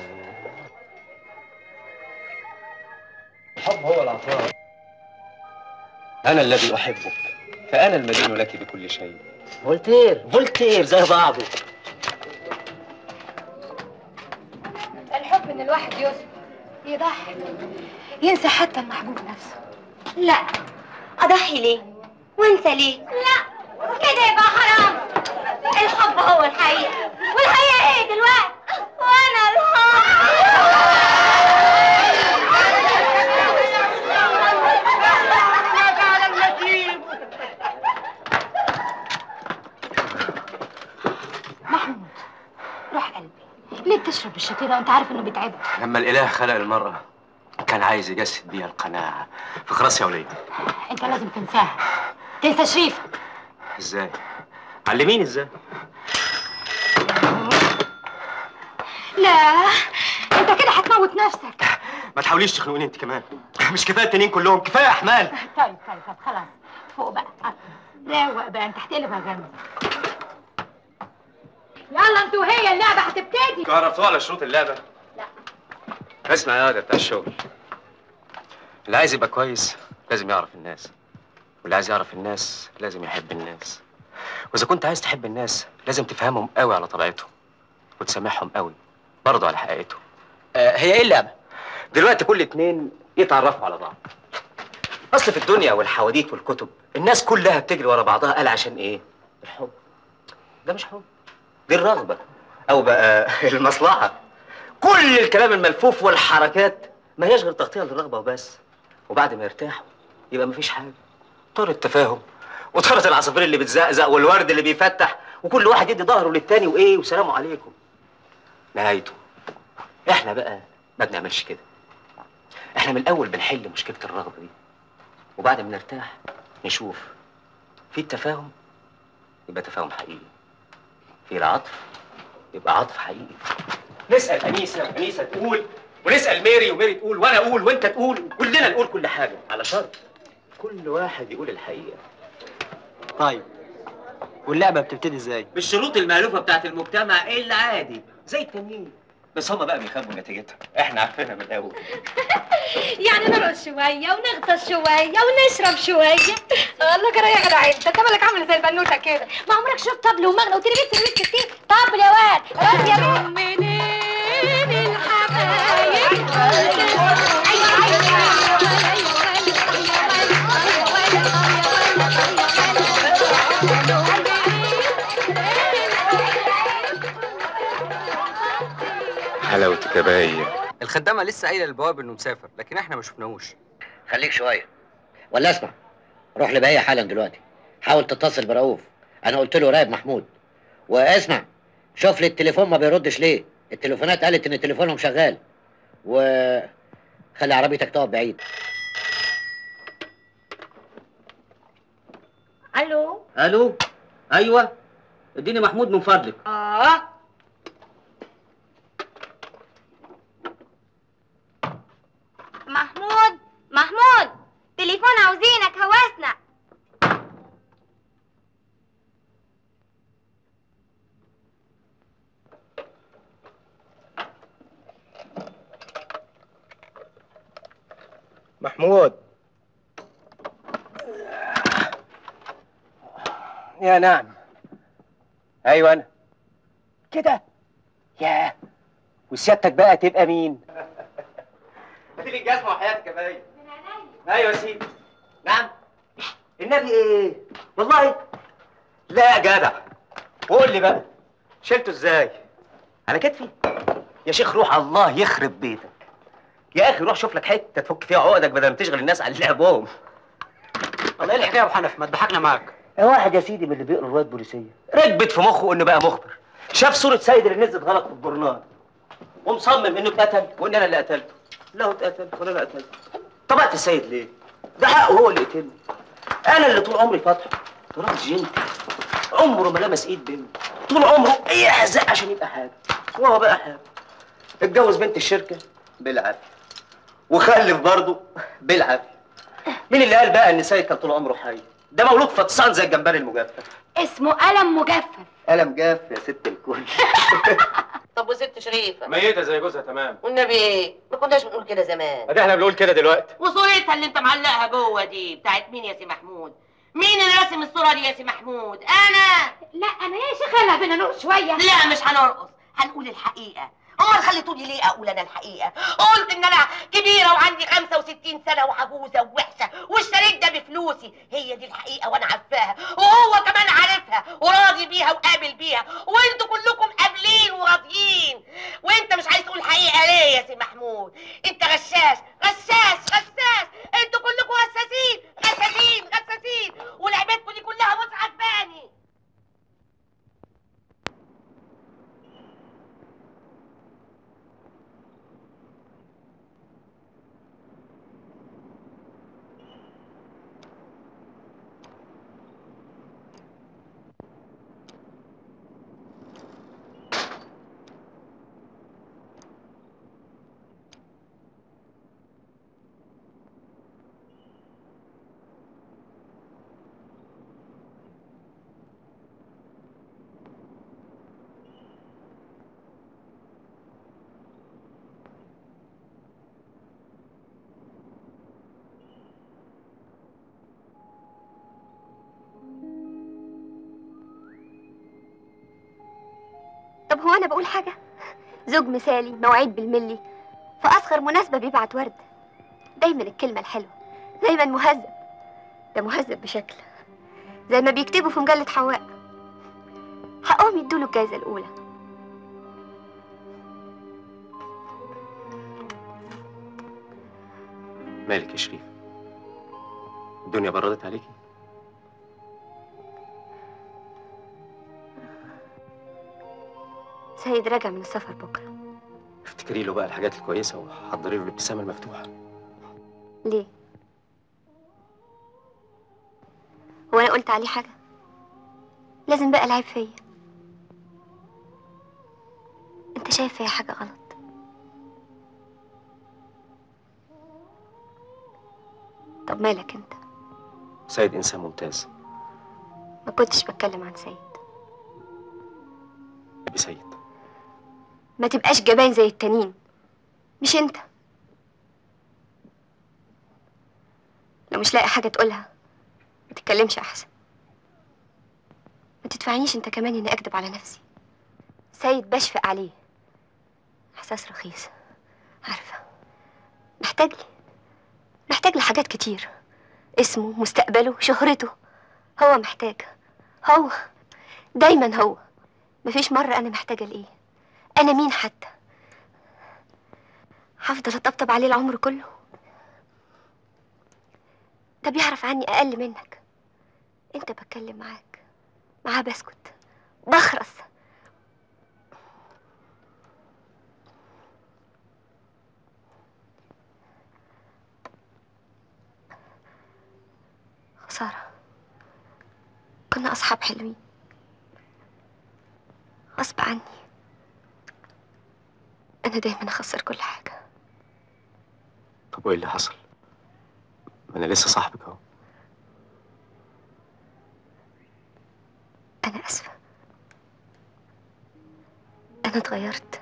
الحب هو العطاء انا الذي احبك فانا المدين لك بكل شيء فولتير فولتير زي بعضه الحب ان الواحد يصبر يضحي ينسى حتى المحبوب نفسه لا اضحي ليه وانسى ليه لا كده يبقى حرام الحب هو الحقيقة والحقيقة ايه دلوقتي وانا الحب يحبش كده وانت عارف انه بيتعبك لما الاله خلق المراه كان عايز يجسد بيها القناعه في خلاص يا وليه انت لازم تنساها تنسى شريفه ازاي علميني ازاي لا انت كده هتموت نفسك ما تحاوليش تخنقوني انت كمان مش كفايه التانيين كلهم كفايه احمال طيب طيب طيب خلاص فوق بقى روق بقى انت هتقلبها جنب يلا انتوا هي اللعبه هتبتدي عرفتوا على شروط اللعبه لا. اسمع يا واد بتاع الشغل اللي عايز يبقى كويس لازم يعرف الناس واللي عايز يعرف الناس لازم يحب الناس واذا كنت عايز تحب الناس لازم تفهمهم قوي على طبيعتهم وتسامحهم قوي برضه على حقيقتهم آه هي ايه اللعبه دلوقتي كل اتنين يتعرفوا على بعض اصل في الدنيا والحواديت والكتب الناس كلها بتجري ورا بعضها قال عشان ايه الحب ده مش حب دي الرغبه او بقى المصلحه كل الكلام الملفوف والحركات ما هيش غير تغطيه للرغبه وبس وبعد ما يرتاحوا يبقى مفيش حاجه طار التفاهم وطارت العصافير اللي بتزقزق والورد اللي بيفتح وكل واحد يدي ظهره للتاني وايه وسلام عليكم نهايته احنا بقى ما بنعملش كده احنا من الاول بنحل مشكله الرغبه دي وبعد ما نرتاح نشوف في التفاهم يبقى تفاهم حقيقي في العطف يبقى عطف حقيقي نسال انيسه وانيسه تقول ونسال ميري وميري تقول وانا اقول وانت تقول كلنا نقول كل حاجه على شرط كل واحد يقول الحقيقه طيب واللعبه بتبتدي ازاي بالشروط المألوفة بتاعت المجتمع العادي زي التنين بس هما بقى بيخبوا نتيجتها احنا عارفينها من الاول يعني نرقص شويه ونغطس شويه ونشرب شويه الله جرى يا جدع انت انت مالك عامل زي البنوته كده ما عمرك شفت طبل ومغنى وتربيت تربيت كتير طبل يا واد راس يا بيه منين الحبايب حلاوتك يا باين الخدامه لسه قايله للبواب انه مسافر لكن احنا ما شفناهوش خليك شويه ولا اسمع روح لبهية حالا دلوقتي حاول تتصل برؤوف انا قلت له راقب محمود واسمع شوف لي التليفون ما بيردش ليه التليفونات قالت ان تليفونهم شغال و خلي عربيتك تقف بعيد الو الو ايوه اديني محمود من فضلك اه محمود محمود تليفون عاوزينك هوسنا محمود يا نعم ايوه انا كده يا وسيادتك بقى تبقى مين هات لي الجزمه وحياتك يا باين ايوه يا سيدي نعم النبي ايه والله لا يا جدع قول لي بقى شلته ازاي على كتفي يا شيخ روح الله يخرب بيتك يا اخي روح شوف لك حته تفك فيها عقدك بدل ما تشغل الناس على لعبهم الله ايه الحكايه يا ابو حنف ما تضحكنا معاك واحد يا سيدي من اللي بيقروا روايات بوليسيه ركبت في مخه انه بقى مخبر شاف صوره سيد اللي نزلت غلط في الجورنال ومصمم انه اتقتل وان انا اللي قتلته لا هو اتقتل ولا انا قتلته طبقت السيد ليه؟ ده حقه هو اللي يقتلني انا اللي طول عمري فاتحه راجل جنتي عمره ما لمس ايد بنت طول عمره يحزق عشان يبقى حاجه وهو بقى حاجه اتجوز بنت الشركه بالعافيه وخلف برضه بالعافيه مين اللي قال بقى ان سيد كان طول عمره حي ده مولود فطسان زي الجمبري المجفف اسمه قلم مجفف قلم جاف يا ست الكل طب وست شريفه ميتة زي جوزها تمام والنبي ايه ما كناش بنقول كده زمان ادي احنا بنقول كده دلوقتي وصورتها اللي انت معلقها جوه دي بتاعت مين يا سي محمود مين اللي راسم الصوره دي يا سي محمود انا لا انا يا شيخه لا بينا نرقص شويه لا مش هنرقص هنقول الحقيقه امال خليتوني ليه اقول انا الحقيقه قلت ان انا كبيره وعندي 65 سنه وعجوزه ووحشه واشتريت ده بفلوسي هي دي الحقيقه وانا عارفاها وهو كمان عارفها وراضي بيها وقابل بيها وانتوا كلكم قابلين وراضيين وانت مش عايز تقول الحقيقه ليه يا سي محمود انت غشاش غشاش غشاش انتوا كلكم غساسين غساسين غساسين ولعبتكم دي كلها مش عجباني طب هو انا بقول حاجه زوج مثالي مواعيد بالملي في اصغر مناسبه بيبعت ورد دايما الكلمه الحلوه دايما مهذب ده مهذب بشكل زي ما بيكتبوا في مجله حواء حقهم يدوله الجايزه الاولى مالك يا شريف الدنيا بردت عليكي سيد راجع من السفر بكره افتكري له بقى الحاجات الكويسه وحضري له الابتسامه المفتوحه ليه هو انا قلت عليه حاجه لازم بقى العيب فيا انت شايف فيا حاجه غلط طب مالك انت سيد انسان ممتاز ما كنتش بتكلم عن سيد ابي سيد ما تبقاش جبان زي التانيين مش انت لو مش لاقي حاجه تقولها ما تتكلمش احسن ما تدفعنيش انت كمان اني اكذب على نفسي سيد بشفق عليه احساس رخيص عارفه محتاج لي محتاج لحاجات كتير اسمه مستقبله شهرته هو محتاج هو دايما هو مفيش مرة أنا محتاجة لإيه أنا مين حتى هفضل أطبطب عليه العمر كله ده بيعرف عني أقل منك أنت بتكلم معاك معاه بسكت بخرس خسارة كنا أصحاب حلوين غصب عني أنا دايما أخسر كل حاجة طب وايه اللي حصل ما انا لسه صاحبك اهو أنا آسفة أنا اتغيرت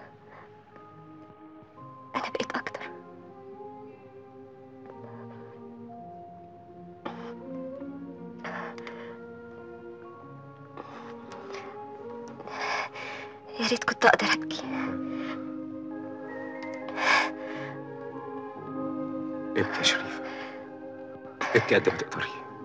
أنا بقيت أكتر يا ريت كنت أقدر أبكي ابكي يا شريف ابكي قد ما تقدري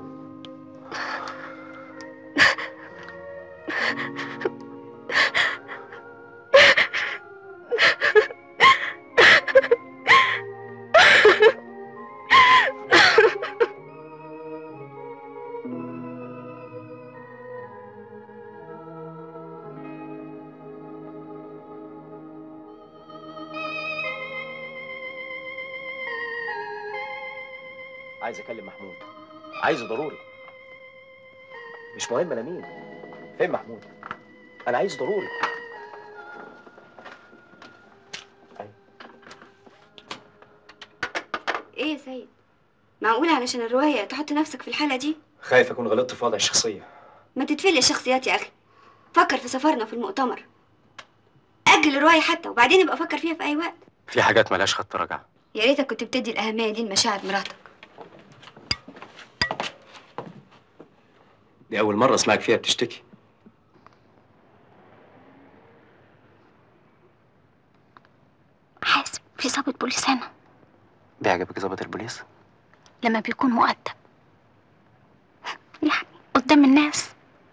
عايز اكلم محمود عايزه ضروري مش مهم انا مين فين محمود انا عايزه ضروري إيه يا سيد معقول علشان الرواية تحط نفسك في الحالة دي خايف اكون غلطت في وضع الشخصيه ما تتفلي الشخصيات يا أخي فكر في سفرنا في المؤتمر أجل الرواية حتى وبعدين ابقى فكر فيها في أي وقت في حاجات ملهاش خط رجعه يا ريتك كنت بتدي الأهمية دي لمشاعر مراتك دي اول مره اسمعك فيها بتشتكي حاسب في ضابط بوليس هنا بيعجبك ظابط البوليس لما بيكون مؤدب يعني قدام الناس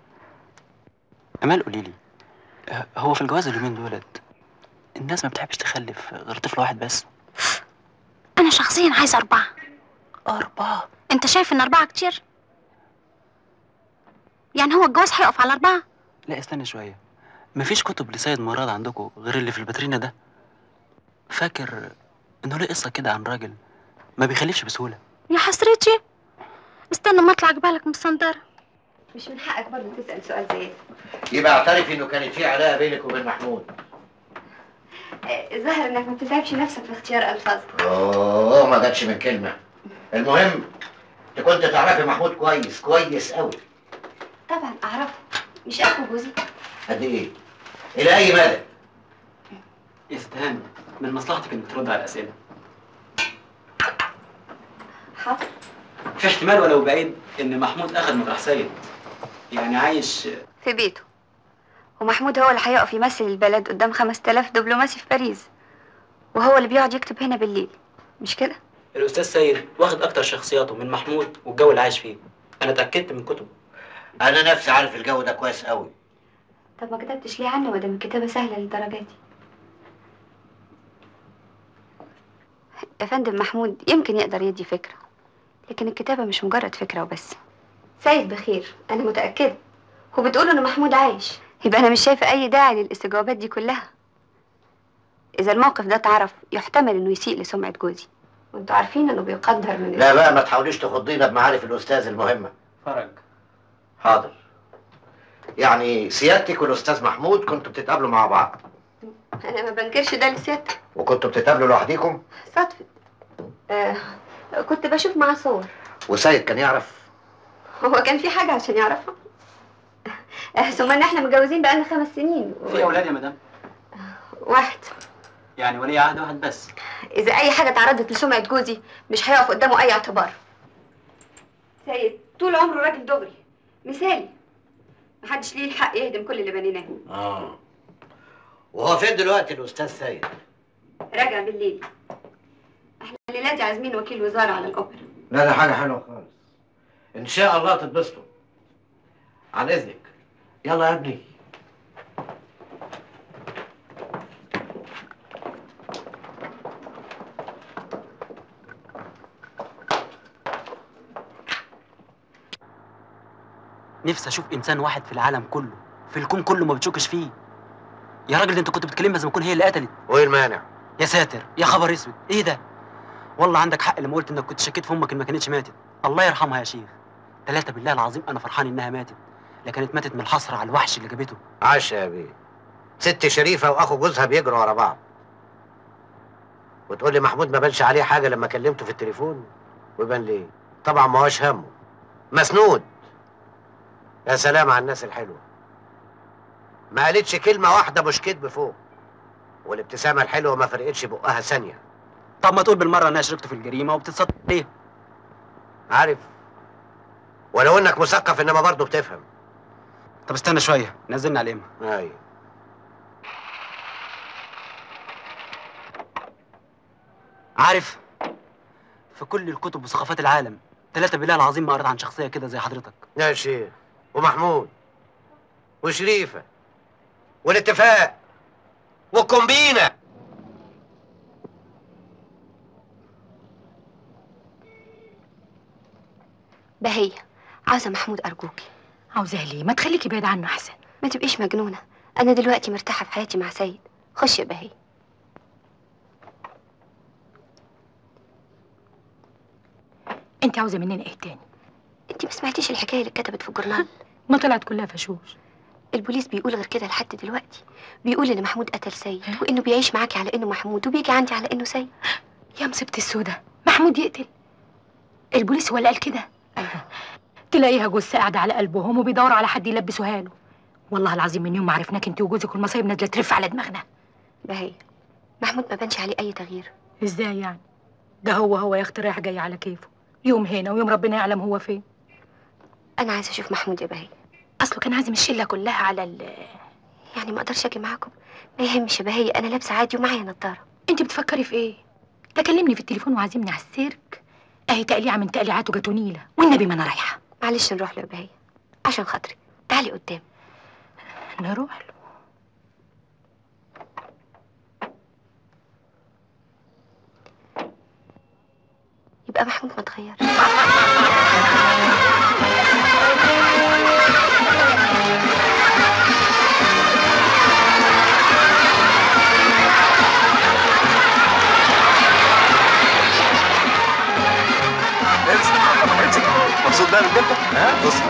امال قولي لي آه، هو في الجواز اليومين دولت الناس ما بتحبش تخلف غير طفل واحد بس أنا شخصيا عايزة أربعة أربعة أنت شايف إن أربعة كتير؟ يعني هو الجواز هيقف على أربعة؟ لا استنى شويه مفيش كتب لسيد مراد عندكم غير اللي في الباترينا ده فاكر انه له قصه كده عن راجل ما بيخلفش بسهوله يا حسرتي استنى ما أطلع جبالك من الصندارة مش من حقك برضه تسأل سؤال زي ده يبقى اعترفي انه كانت في علاقه بينك وبين محمود آه، الظاهر إنك ما بتتعبش نفسك في اختيار ألفاظك اوه ما جاتش من كلمه المهم انت كنت تعرفي محمود كويس كويس قوي طبعا أعرفه مش أخو جوزي قد ايه الى اي مدى استهاني من مصلحتك انك ترد على الاسئله حاضر في احتمال ولو بعيد ان محمود اخذ مطرح سيد يعني عايش في بيته ومحمود هو اللي هيقف يمثل البلد قدام 5000 دبلوماسي في باريس وهو اللي بيقعد يكتب هنا بالليل مش كده الاستاذ سيد واخد اكتر شخصياته من محمود والجو اللي عايش فيه انا اتاكدت من كتبه انا نفسي عارف الجو ده كويس قوي طب ما كتبتش ليه عنه مادام الكتابة سهلة للدرجة دي يا فندم محمود يمكن يقدر يدي فكرة لكن الكتابة مش مجرد فكرة وبس سيد بخير أنا متأكدة وبتقول إن محمود عايش يبقى أنا مش شايفة أي داعي للاستجوابات دي كلها إذا الموقف ده اتعرف يحتمل إنه يسيء لسمعة جوزي وانتوا عارفين إنه بيقدر من لا بقى ما تحاوليش تخضينا بمعارف الاستاذ المهمه فرج حاضر يعني سيادتك والاستاذ محمود كنتوا بتتقابلوا مع بعض أنا ما بنكرش ده لسيادتك وكنتوا بتتقابلوا لوحديكم صدفة آه كنت بشوف معاه صور وسيد كان يعرف هو كان في حاجة عشان يعرفها آه، ثم ان احنا متجوزين بقالنا خمس سنين في اولاد يا مدام واحد يعني ولي عهد واحد بس اذا اي حاجة تعرضت لسمعة جوزي مش هيقف قدامه اي اعتبار سيد طول عمره راجل دغري مثالي محدش ليه الحق يهدم كل اللي بنيناه اه وهو فين دلوقتي الاستاذ سيد راجع بالليل احنا الليلة دي عازمين وكيل وزارة على الاوبرا لا ده حاجه حلوه خالص ان شاء الله تتبسطوا عن اذنك يلا يا ابني نفسي اشوف انسان واحد في العالم كله في الكون كله ما بتشكش فيه يا راجل ده انت كنت بتكلمها زي ما تكون هي اللي قتلت وايه المانع يا ساتر يا خبر اسود ايه ده والله عندك حق لما قلت انك كنت شكيت في امك ان ما كانتش ماتت الله يرحمها يا شيخ ثلاثة بالله العظيم انا فرحان انها ماتت لا كانت ماتت من الحسرة على الوحش اللي جابته عاش يا بيه ست شريفه واخو جوزها بيجروا ورا بعض وتقول لي محمود ما بانش عليه حاجه لما كلمته في التليفون ويبان ليه طبعا ما هوش همه مسنود يا سلام على الناس الحلوه ما قالتش كلمه واحده مش كدب فوق والابتسامه الحلوه ما فرقتش بقها ثانيه طب ما تقول بالمرة انها شاركته في الجريمة وبتتصدق ليه عارف ولو انك مثقف انما برضه بتفهم طب استنى شوية نزلنا على الإمة ايوه عارف في كل الكتب وثقافات العالم ثلاثة بالله العظيم ما قريت عن شخصية كده زي حضرتك يا شيخ ومحمود وشريفه والاتفاق والكومبينه بهية عاوزة محمود أرجوكي عاوزاه ليه ما تخليكي بعيد عنه احسن ما تبقيش مجنونة أنا دلوقتي مرتاحة في حياتي مع سيد خش يا بهية انت عاوزه مننا ايه تاني انت ما سمعتيش الحكاية اللي اتكتبت في الجورنال ما طلعت كلها فشوش البوليس بيقول غير كده لحد دلوقتي بيقول ان محمود قتل سيد وانه بيعيش معاكي على انه محمود وبيجي عندي على انه سيد يا مصيبة السودة محمود يقتل البوليس هو اللي قال كده ايوه تلاقيها جثة قاعدة على قلبهم وبيدوروا على حد يلبسوها له والله العظيم من يوم ما عرفناك انت وجوزك والمصايب نازلة ترف على دماغنا بهية محمود ما بانش عليه اي تغيير ازاي يعني ده هو هو يا اختي رايح جاي على كيفه يوم هنا ويوم ربنا يعلم هو فين انا عايزة اشوف محمود يا بهية اصله كان عازم الشلة كلها على ال يعني ما اقدرش اجي معاكم ما يهمش يا بهية انا لابسة عادي ومعايا نضارة انت بتفكري في ايه تكلمني في التليفون وعازمني على السيرك اهي تقليعة من تقليعاته جاتو نيلة والنبي ما انا رايحة معلش نروح له يا بهية عشان خاطري تعالي قدام نروح له يبقى محمود ما اتغير مبسوط بقى من بنتك؟ ها؟ بص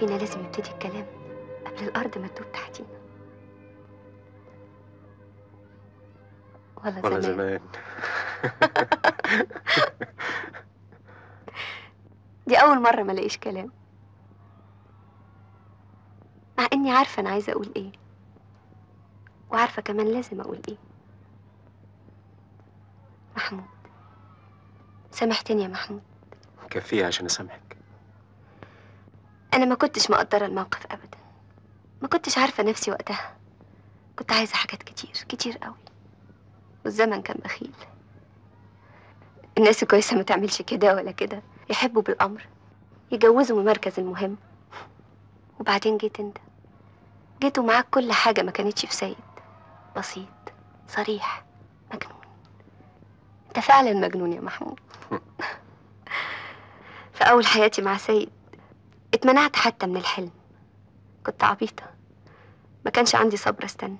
فينا لازم يبتدي الكلام قبل الأرض ما تدوب تحتينا ولا ولا زمان زمان دي أول مرة ما لاقيش كلام مع إني عارفة أنا عايزة أقول إيه وعارفة كمان لازم أقول إيه محمود سامحتني يا محمود كفيه عشان اسامحك أنا ما كنتش مقدرة الموقف أبدا ما كنتش عارفة نفسي وقتها كنت عايزة حاجات كتير كتير قوي والزمن كان بخيل الناس الكويسة ما تعملش كده ولا كده يحبوا بالأمر يجوزوا من المركز المهم وبعدين جيت انت جيت ومعاك كل حاجة ما كانتش في سيد بسيط صريح مجنون انت فعلا مجنون يا محمود في أول حياتي مع سيد اتمنعت حتى من الحلم كنت عبيطة ما كانش عندي صبر استنى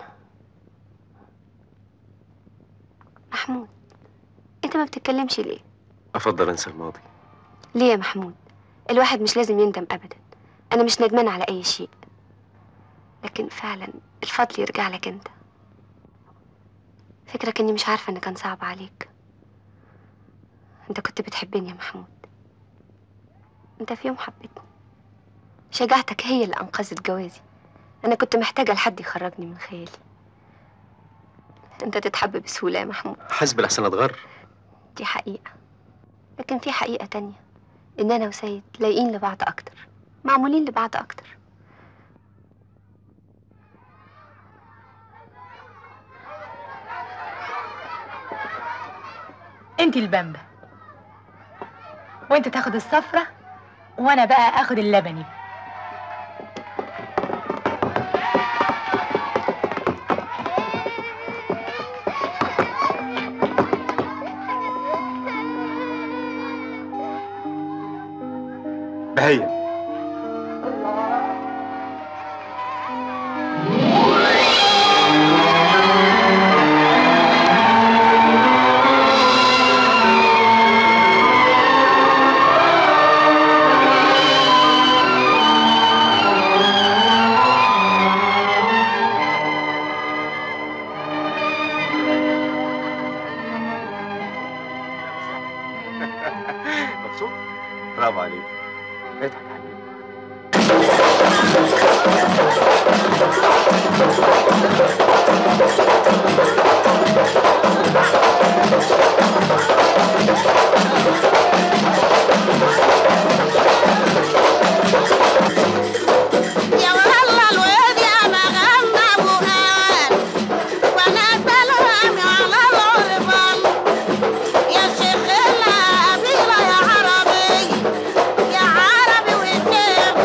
محمود انت ما بتتكلمش ليه افضل انسى الماضي ليه يا محمود الواحد مش لازم يندم ابدا انا مش ندمان على اي شيء لكن فعلا الفضل يرجع لك انت فكرك اني مش عارفه ان كان صعب عليك انت كنت بتحبني يا محمود انت في يوم حبيتني شجاعتك هي اللي انقذت جوازي انا كنت محتاجه لحد يخرجني من خيالي انت تتحب بسهوله يا محمود حسب الاحسن اتغر دي حقيقة لكن في حقيقة تانية إن أنا وسيد لايقين لبعض أكتر معمولين لبعض أكتر انت البامبا وانت تاخد الصفرة وانا بقى اخد اللبني بهية مبسوط برافو عليك اضحك حبيبي يا والله الواد يا مغنى ابو قال وانا سلامي على العربان يا شيخ القبيله يا عربي يا عربي والكيف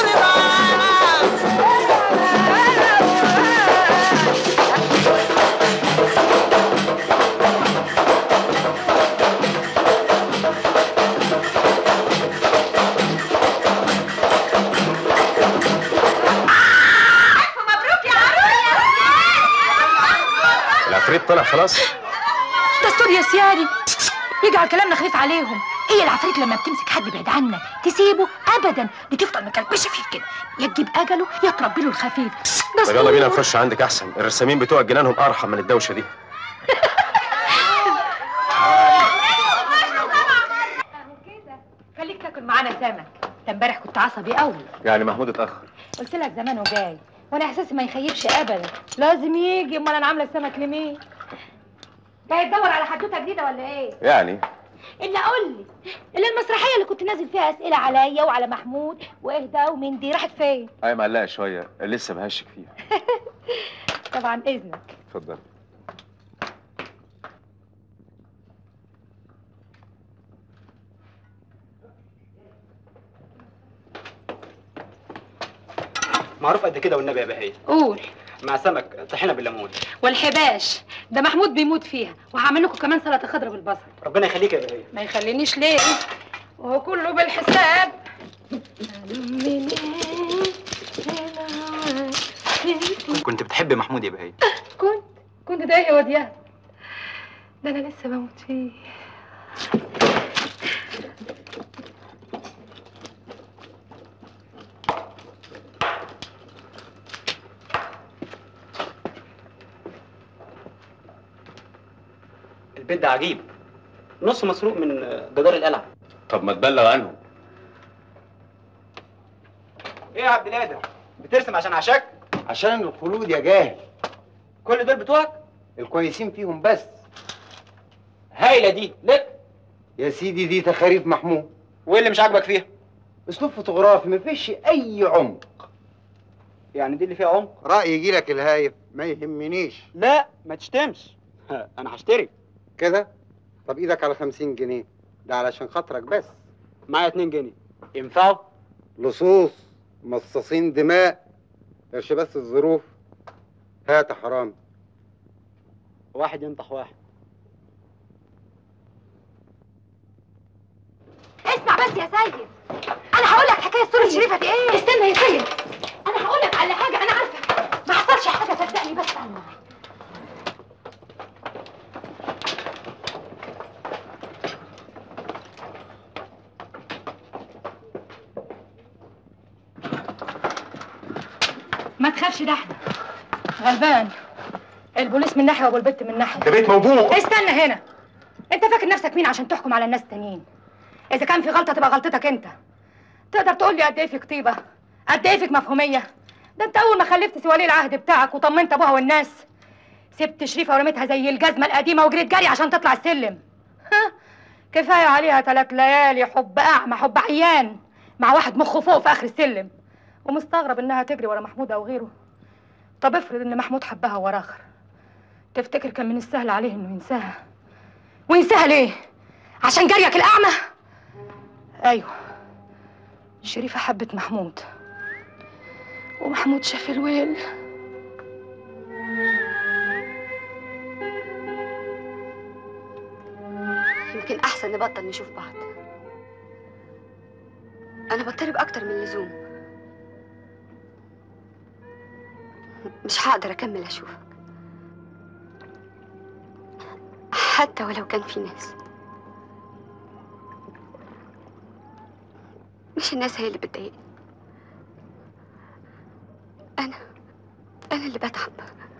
العفريت طلع خلاص دستور يا سيادي يجعل كلامنا خفيف عليهم ايه العفاريت لما بتمسك حد بعيد عنك تسيبه ابدا دي تفضل مكلبشه فيك كده يا تجيب اجله يا تربي له الخفيف طب يلا بينا نخش عندك احسن الرسامين بتوع جنانهم ارحم من الدوشه دي خليك تاكل معانا سمك ده امبارح كنت عصبي قوي يعني محمود اتاخر قلت لك زمانه جاي وانا احساسي ما يخيبش ابدا لازم يجي امال انا عامله السمك لمين جاي تدور على حدوته جديده ولا ايه يعني الا قول لي اللي المسرحيه اللي كنت نازل فيها اسئله عليا وعلى محمود واهدى ومن دي راحت فين اي معلقه شويه لسه بهشك فيها طبعا اذنك اتفضل معروف قد كده والنبي يا بهية قول مع سمك طحينه بالليمون والحباش ده محمود بيموت فيها وهعمل لكم كمان سلطه خضراء بالبصل ربنا يخليك يا بهية ما يخلينيش ليه وهو كله بالحساب كنت بتحب محمود يا بهية كنت كنت ده يا وديان ده انا لسه بموت فيه البيت ده عجيب نص مسروق من جدار القلعه طب ما تبلغ عنهم ايه يا عبد القادر بترسم عشان عشاك عشان الخلود يا جاهل كل دول بتوعك الكويسين فيهم بس هايله دي لك يا سيدي دي تخاريف محمود وايه اللي مش عاجبك فيها اسلوب فوتوغرافي مفيش اي عمق يعني دي اللي فيها عمق رايي يجي لك الهايف ما يهمنيش لا ما تشتمش ها، انا هشتري كده طب ايدك على خمسين جنيه ده علشان خاطرك بس معايا 2 جنيه ينفعوا لصوص مصاصين دماء قرش بس الظروف هات يا حرام واحد ينطح واحد اسمع بس يا سيد انا هقول لك حكايه صوره شريفه دي ايه استنى يا سيد انا هقول لك على حاجه انا عارفه ما حصلش حاجه صدقني بس استنى ما تخافش ده احنا غلبان البوليس من ناحيه وابو البت من ناحيه ده بيت موبوء استنى هنا انت فاكر نفسك مين عشان تحكم على الناس التانيين اذا كان في غلطه تبقى غلطتك انت تقدر تقول لي قد ايه فيك طيبه قد ايه فيك مفهوميه ده انت اول ما خلفت سي ولي العهد بتاعك وطمنت ابوها والناس سبت شريفه ورميتها زي الجزمه القديمه وجريت جري عشان تطلع السلم ها كفايه عليها ثلاث ليالي حب اعمى حب عيان مع واحد مخه فوق في اخر السلم ومستغرب انها تجري ورا محمود او غيره طب افرض ان محمود حبها ورا اخر تفتكر كان من السهل عليه انه ينساها وينساها ليه عشان جريك الاعمى ايوه شريفه حبت محمود ومحمود شاف الويل يمكن احسن نبطل نشوف بعض انا بضطرب اكتر من اللزوم مش هقدر اكمل اشوفك حتى ولو كان في ناس مش الناس هي اللي بتضايقني انا انا اللي بتعب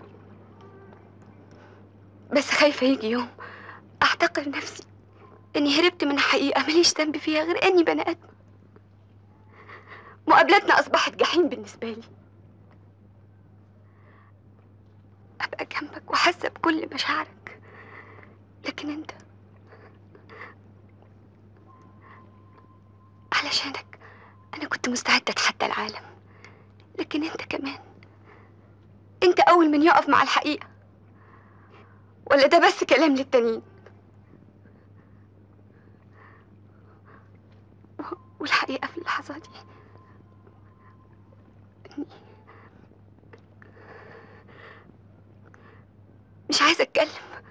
بس خايفه يجي يوم احتقر نفسي اني هربت من حقيقه ماليش ذنب فيها غير اني بني ادم مقابلتنا اصبحت جحيم بالنسبه لي ابقى جنبك وحاسه بكل مشاعرك لكن انت علشانك انا كنت مستعده اتحدى العالم لكن انت كمان انت اول من يقف مع الحقيقه ولا ده بس كلام للتانيين و- والحقيقه في اللحظه دي إني مش عايزه اتكلم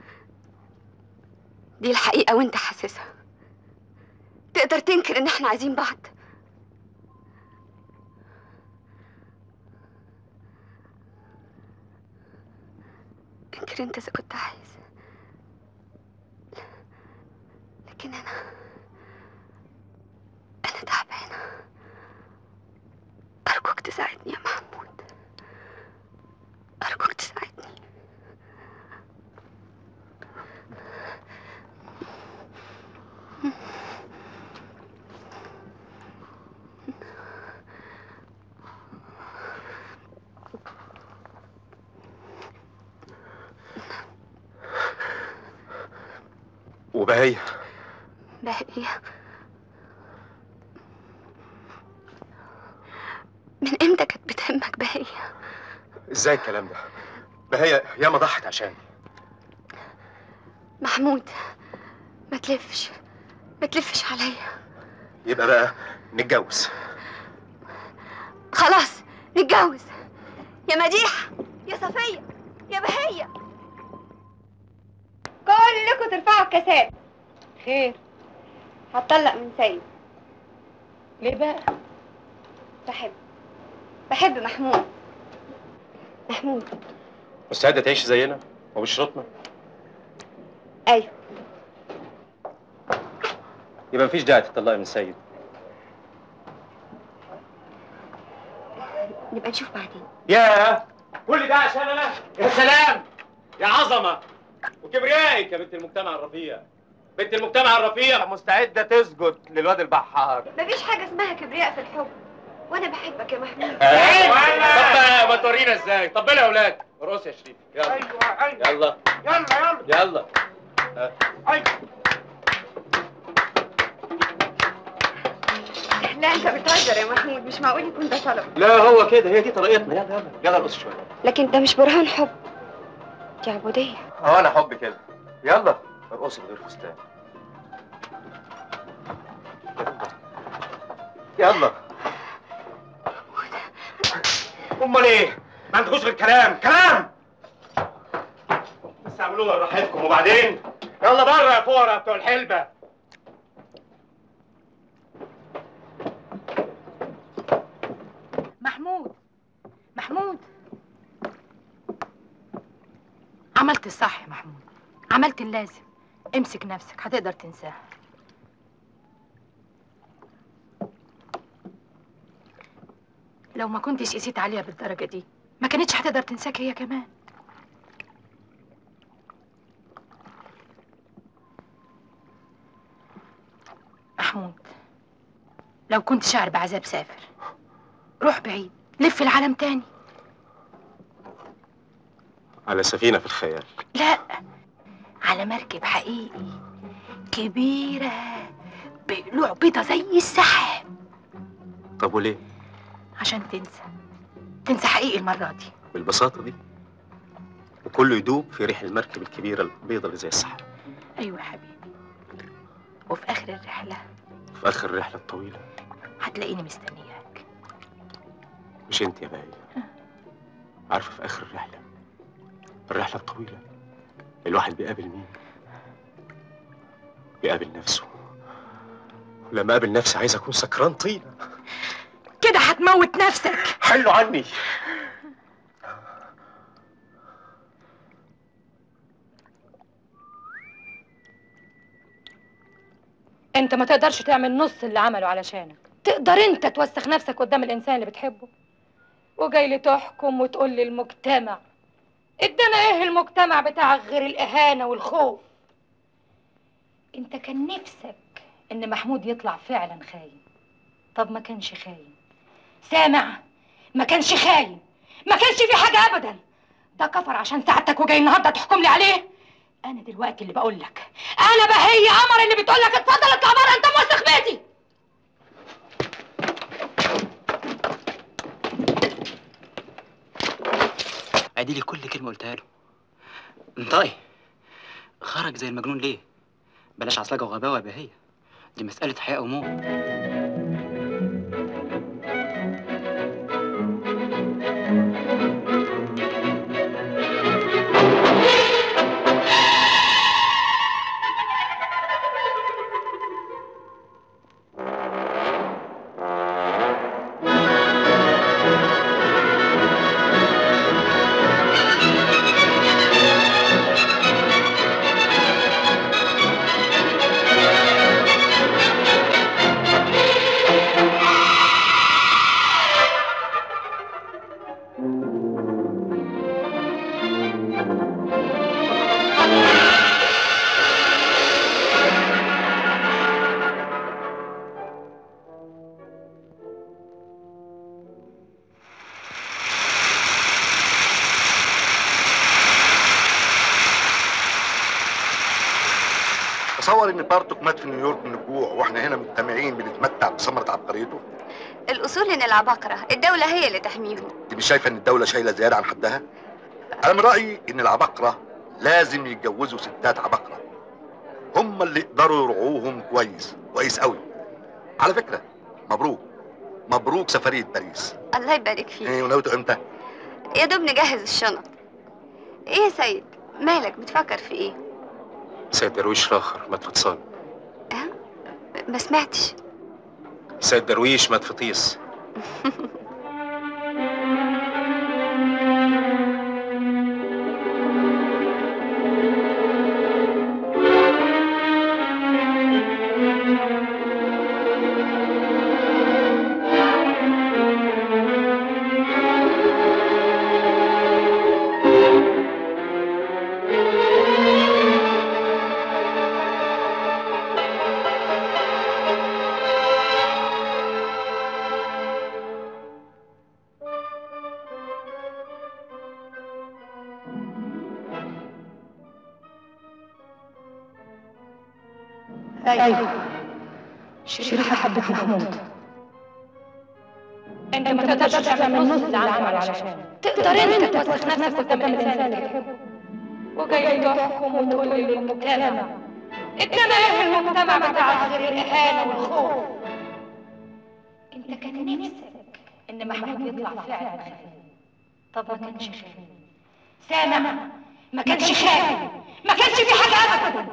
دي الحقيقه وانت حاسسها تقدر تنكر ان احنا عايزين بعض انكر انت اذا كنت عايز لكن انا انا تعبانه ارجوك تساعدني يا محمود ارجوك تساعدني وبهية بهية من امتى كانت بتهمك بهية ازاي الكلام ده بهية ياما ضحت عشاني محمود ما تلفش ما تلفش عليا يبقى بقى نتجوز خلاص نتجوز يا مديحة يا صفية يا بهية كلكم ترفعوا الكاسات خير هتطلق من سيد ليه بقى بحب بحب محمود محمود مستعدة تعيش زينا وبشرطنا ايوه يبقى مفيش داعي تطلقي من سيد نبقى نشوف بعدين يا كل ده عشان انا يا سلام يا عظمه وكبريائك يا بنت المجتمع الرفيع بنت المجتمع الرفيع مستعده تسجد للواد البحار مفيش حاجة اسمها كبرياء في الحب وانا بحبك يا محمود طب ما تورينا ازاي طب يا اولاد ارقص يا شريف يلا ايوه يلا يلا يلا يلا لا انت بتهزر يا محمود مش معقول يكون ده طلب لا هو كده هي دي طريقتنا يلا يلا يلا ارقص شويه لكن ده مش برهان حب دي عبودية اه انا حب كده يلا ارقصي من غير فستان يلا امال ايه ما عندكوش غير كلام كلام بس اعملوها براحتكم وبعدين يلا بره يا فقراء بتوع الحلبه محمود محمود عملت الصح يا محمود عملت اللازم امسك نفسك هتقدر تنساها لو ما كنتش قسيت عليها بالدرجة دي ما كانتش هتقدر تنساك هي كمان محمود لو كنت شاعر بعذاب سافر روح بعيد لف العالم تاني على سفينه في الخيال لا على مركب حقيقي كبيرة بقلوع بيضة زي السحاب طب وليه عشان تنسى تنسى حقيقي المرة دي بالبساطه دي وكله يدوب في ريح المركب الكبيره البيضه اللي زي السحاب أيوة يا حبيبي وفي آخر الرحلة في اخر الرحله الطويله هتلاقيني مستنياك مش انت يا باقي عارفه في اخر الرحله الرحله الطويله الواحد بيقابل مين بيقابل نفسه ولما اقابل نفسي عايز اكون سكران طينه كده هتموت نفسك حلوا عني انت ما تقدرش تعمل نص اللي عمله علشانك تقدر انت توسخ نفسك قدام الانسان اللي بتحبه وجاي لي تحكم وتقول لي المجتمع ادانا ايه المجتمع بتاعك غير الاهانه والخوف انت كان نفسك ان محمود يطلع فعلا خاين طب ما كانش خاين سامع ما كانش خاين ما كانش في حاجه ابدا ده كفر عشان سعادتك وجاي النهارده تحكم لي عليه انا دلوقتي اللي بقول لك انا بهي قمر اللي بتقول لك اتفضل اطلع بره انت موسخ بيتي ادي لي كل كلمه قلتها له انطقي خرج زي المجنون ليه بلاش عصلجه وغباوه يا بهيه دي مساله حياه وموت تصور ان بارتوك مات في نيويورك من الجوع واحنا هنا مجتمعين بنتمتع بثمره عبقريته الأصول إن العباقرة الدولة هي اللي تحميهم دي مش شايفه ان الدوله شايله زياده عن حدها انا من رايي ان العباقره لازم يتجوزوا ستات عباقره هم اللي يقدروا يرعوهم كويس كويس قوي على فكره مبروك مبروك سفريه باريس الله يبارك فيك ايه وناويته امتى يا دوب نجهز الشنط ايه يا سيد مالك بتفكر في ايه سيد درويش راخر مات في اتصال ما سمعتش سيد درويش مات في طيس ايوه شريفة حبت محمود انت ما تقدرش تعمل نص اللي عمله عشان تقدر انت توسخ نفسك قدام الانسان اللي بتحبه وجاي تحكم وتقول لي المجتمع انما ايه المجتمع بتاعك غير الاهانه والخوف انت كان نفسك ان محمود يطلع فعلا خفيف طب ما كانش خفيف سامع ما كانش خايف ما كانش في حاجه ابدا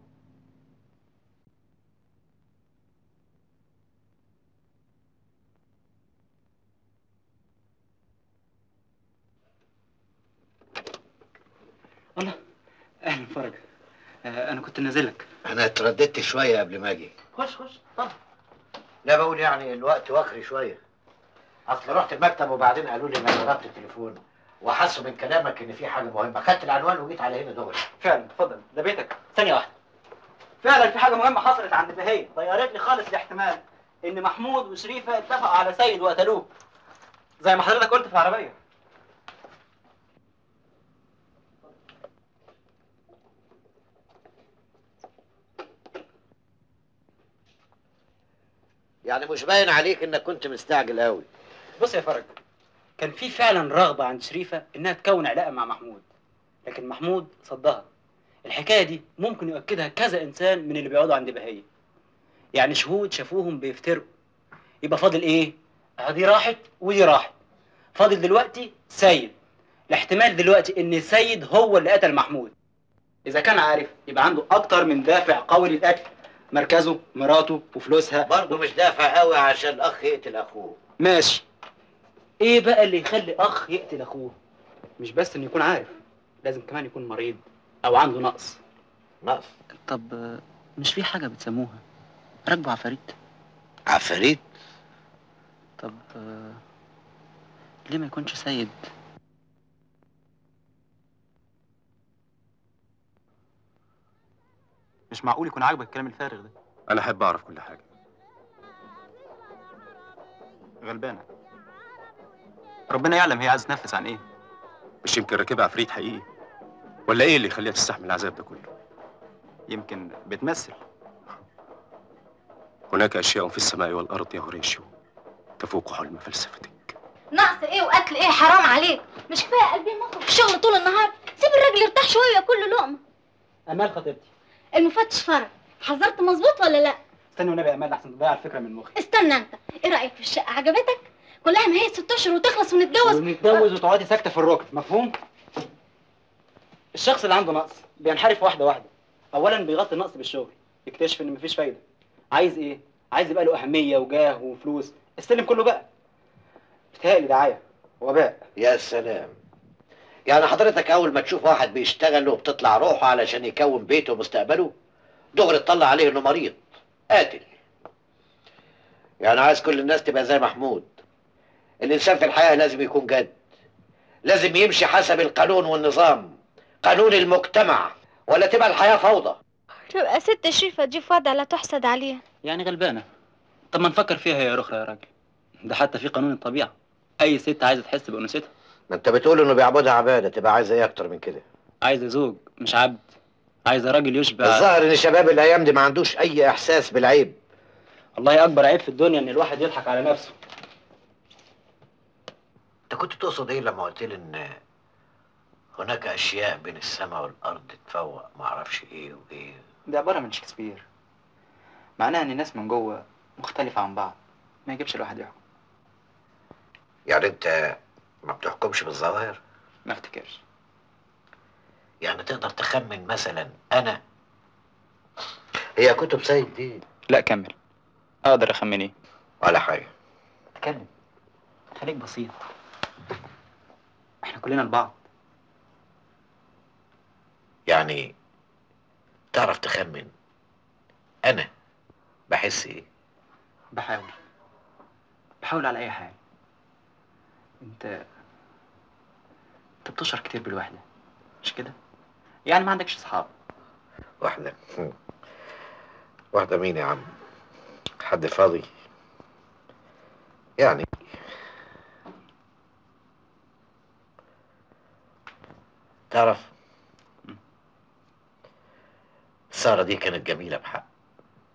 اهلا فرج آه، انا كنت نازل لك انا اترددت شويه قبل ما اجي خش خش طبعا لا بقول يعني الوقت وخري شويه اصل رحت المكتب وبعدين قالوا لي انك ضربت التليفون وحسوا من كلامك ان في حاجه مهمه خدت العنوان وجيت على هنا دغري فعلا اتفضل ده بيتك ثانيه واحده فعلا في حاجه مهمه حصلت عند بهية طيرت لي خالص الاحتمال ان محمود وشريفه اتفقوا على سيد وقتلوه زي ما حضرتك قلت في العربيه يعني مش باين عليك انك كنت مستعجل قوي بص يا فرج كان في فعلا رغبه عند شريفه انها تكون علاقه مع محمود لكن محمود صدها الحكايه دي ممكن يؤكدها كذا انسان من اللي بيقعدوا عند بهية يعني شهود شافوهم بيفترقوا يبقى فاضل ايه آه دي راحت ودي راحت فاضل دلوقتي سيد الاحتمال دلوقتي ان سيد هو اللي قتل محمود اذا كان عارف يبقى عنده اكتر من دافع قوي للقتل مركزه مراته وفلوسها برضه مش دافع قوي عشان الاخ يقتل اخوه ماشي ايه بقى اللي يخلي اخ يقتل اخوه مش بس انه يكون عارف لازم كمان يكون مريض او عنده نقص نقص طب آه، مش في حاجه بتسموها راكبه عفاريت عفاريت طب آه، ليه ما يكونش سيد مش معقول يكون عاجبك الكلام الفارغ ده انا احب اعرف كل حاجه غلبانه ربنا يعلم هي عايزه تنفس عن ايه مش يمكن راكبها عفريت حقيقي ولا ايه اللي يخليها تستحمل العذاب ده كله يمكن بتمثل هناك اشياء في السماء والارض يا هوريشيو تفوق حلم فلسفتك نقص ايه واكل ايه حرام عليك مش كفايه قلبي مخه في الشغل طول النهار سيب الراجل يرتاح شويه وياكل له لقمه امال خطيبتي المفتش فرج حذرت مظبوط ولا لا استني والنبي يا امال احسن تضيع الفكره من مخي استنى انت ايه رايك في الشقه عجبتك كلها ما هي ست اشهر وتخلص ونتجوز ونتجوز وتقعدي ساكته في الركن مفهوم الشخص اللي عنده نقص بينحرف واحده واحده اولا بيغطي النقص بالشغل يكتشف ان مفيش فايده عايز ايه عايز يبقى له اهميه وجاه وفلوس استلم كله بقى بتهيألي دعايه وباء يا سلام يعني حضرتك اول ما تشوف واحد بيشتغل وبتطلع روحه علشان يكون بيته ومستقبله دغري تطلع عليه انه مريض قاتل يعني عايز كل الناس تبقى زي محمود الانسان في الحياه لازم يكون جد لازم يمشي حسب القانون والنظام قانون المجتمع ولا تبقى الحياه فوضى تبقى ست شريفه دي في وضع لا تحسد عليها يعني غلبانه طب ما نفكر فيها يا رخرة يا راجل ده حتى في قانون الطبيعه اي ست عايزه تحس بانوثتها ما انت بتقول انه بيعبدها عباده تبقى عايزه ايه اكتر من كده عايزه زوج مش عبد عايزه راجل يشبع الظاهر ان شباب الايام دي ما عندوش اي احساس بالعيب والله اكبر عيب في الدنيا ان الواحد يضحك على نفسه انت كنت تقصد ايه لما قلت لي ان هناك اشياء بين السماء والارض تفوق ما اعرفش ايه وايه دي عباره من شكسبير معناها ان الناس من جوه مختلفه عن بعض ما يجيبش الواحد يحكم يعني انت ما بتحكمش بالظواهر ما افتكرش يعني تقدر تخمن مثلا انا هي كتب سيد دي لا كمل اقدر اخمن ايه ولا حاجه اتكلم خليك بسيط احنا كلنا لبعض يعني تعرف تخمن انا بحس ايه بحاول بحاول على اي حال انت انت بتشعر كتير بالوحده مش كده يعني ما عندكش اصحاب واحده هم. واحده مين يا عم حد فاضي يعني تعرف سارة دي كانت جميلة بحق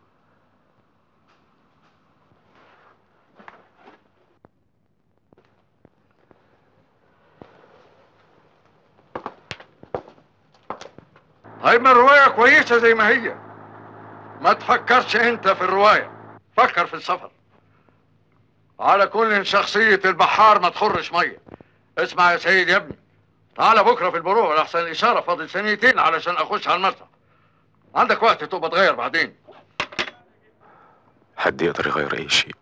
هيبقى الرواية كويسة زي ما هي ما تفكرش انت في الرواية فكر في السفر على كل شخصية البحار ما تخرش مية اسمع يا سيد يا ابني تعالى بكرة في البروع لأحسن الإشارة فاضل ثانيتين علشان أخش على المسرح عندك وقت تبقى تغير بعدين حد يقدر يغير اي شيء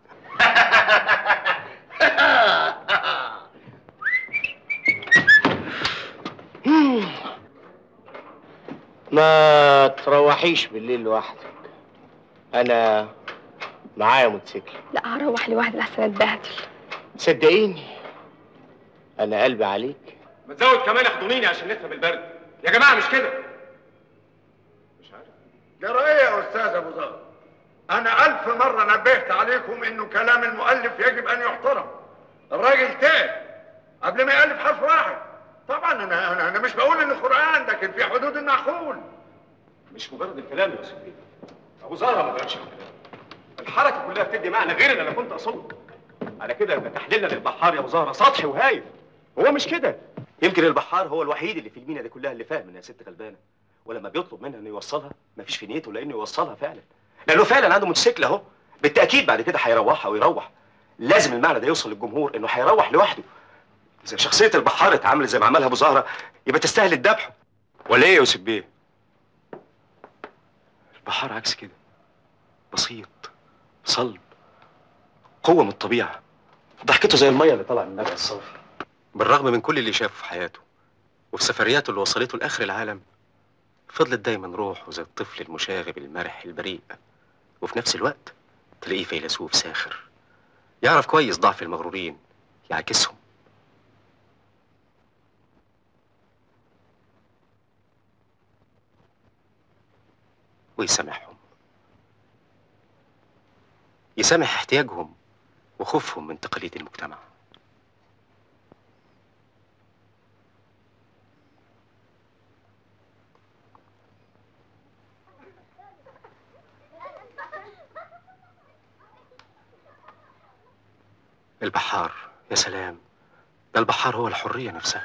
ما تروحيش بالليل لوحدك انا معايا موتوسيكل لا هروح لوحدي لحسن اتبهدل صدقيني انا قلبي عليك ما تزود كمان ياخدونيني عشان نفهم البرد يا جماعه مش كده جرى ايه يا استاذ ابو زهر انا الف مره نبهت عليكم انه كلام المؤلف يجب ان يحترم الراجل تاه قبل ما يالف حرف واحد طبعا انا انا, أنا مش بقول ان القران لكن في حدود المعقول مش مجرد الكلام يا سيدي ابو زهره ما قالش الكلام الحركه كلها بتدي معنى غير اللي انا كنت اقصده على كده يبقى تحليلنا للبحار يا ابو زهره سطحي وهايف هو مش كده يمكن البحار هو الوحيد اللي في المينا دي كلها اللي فاهم انها ست غلبانه ولما بيطلب منها انه يوصلها مفيش في نيته لانه يوصلها فعلا لانه فعلا عنده موتوسيكل اهو بالتاكيد بعد كده هيروحها ويروح لازم المعنى ده يوصل للجمهور انه هيروح لوحده اذا شخصيه البحار اتعاملت زي ما عملها ابو زهره يبقى تستاهل الذبح ولا ايه يا يوسف بيه البحار عكس كده بسيط صلب قوه من الطبيعه ضحكته زي الميه اللي طالعه من النبع الصافي بالرغم من كل اللي شافه في حياته وفي سفرياته اللي وصلته لاخر العالم فضلت دايما روحه زي الطفل المشاغب المرح البريء وفي نفس الوقت تلاقيه فيلسوف ساخر يعرف كويس ضعف المغرورين يعكسهم ويسامحهم يسامح احتياجهم وخوفهم من تقاليد المجتمع البحار يا سلام ده البحار هو الحرية نفسها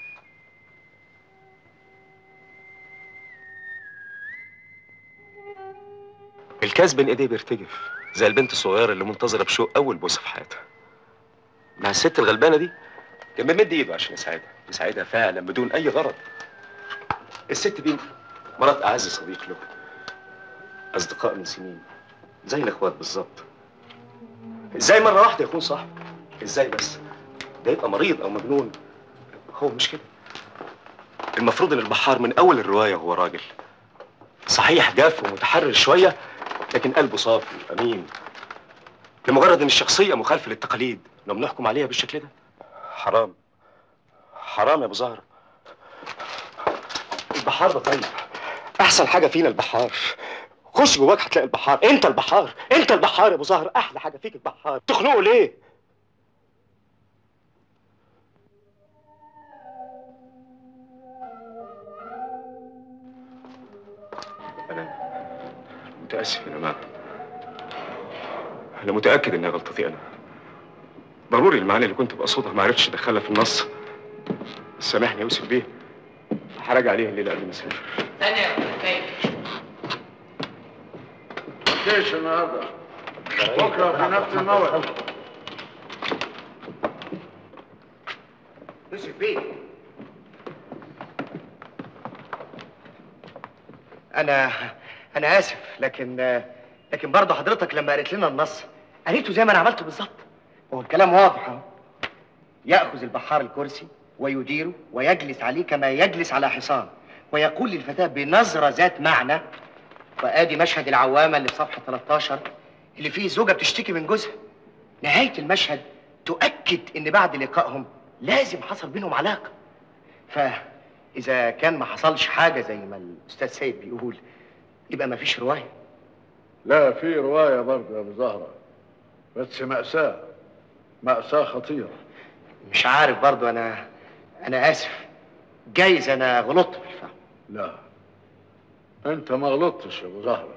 الكاس بين ايديه بيرتجف زي البنت الصغيرة اللي منتظرة بشوق أول بوسة في حياتها مع الست الغلبانة دي كان بيمد ايده عشان يساعدها يساعدها فعلا بدون أي غرض الست دي مرات أعز صديق له أصدقاء من سنين زي الإخوات بالظبط ازاي مرة واحدة يكون صاحب ازاي بس ده يبقى مريض أو مجنون هو مش كده المفروض ان البحار من اول الروايه هو راجل صحيح جاف ومتحرر شويه لكن قلبه صافي امين لمجرد ان الشخصيه مخالفه للتقاليد لو بنحكم عليها بالشكل ده حرام حرام يا ابو زهره البحار ده طيب احسن حاجه فينا البحار خش جواك هتلاقي البحار انت البحار انت البحار يا ابو زهر احلى حاجه فيك البحار تخنقه ليه انا متاسف يا جماعه انا متاكد انها غلطتي انا ضروري المعاني اللي كنت بقصدها ما عرفتش ادخلها في النص سامحني يا يوسف بيه هراجع عليها الليله قبل ما اسافر ثانية يا أستاذ جيش النهارده بكره في نفس الموعد يوسف بيه انا انا اسف لكن لكن برضه حضرتك لما قريت لنا النص قريته زي ما انا عملته بالظبط هو الكلام واضح اهو ياخذ البحار الكرسي ويديره ويجلس عليه كما يجلس على حصان ويقول للفتاه بنظره ذات معنى وادي مشهد العوامه اللي في صفحه 13 اللي فيه زوجه بتشتكي من جوزها نهايه المشهد تؤكد ان بعد لقائهم لازم حصل بينهم علاقه فاذا كان ما حصلش حاجه زي ما الاستاذ سيد بيقول يبقى ما فيش روايه لا في روايه برضه يا ابو زهره بس ماساه ماساه خطيره مش عارف برضه انا انا اسف جايز انا غلطت في الفهم لا انت ما غلطتش يا ابو زهره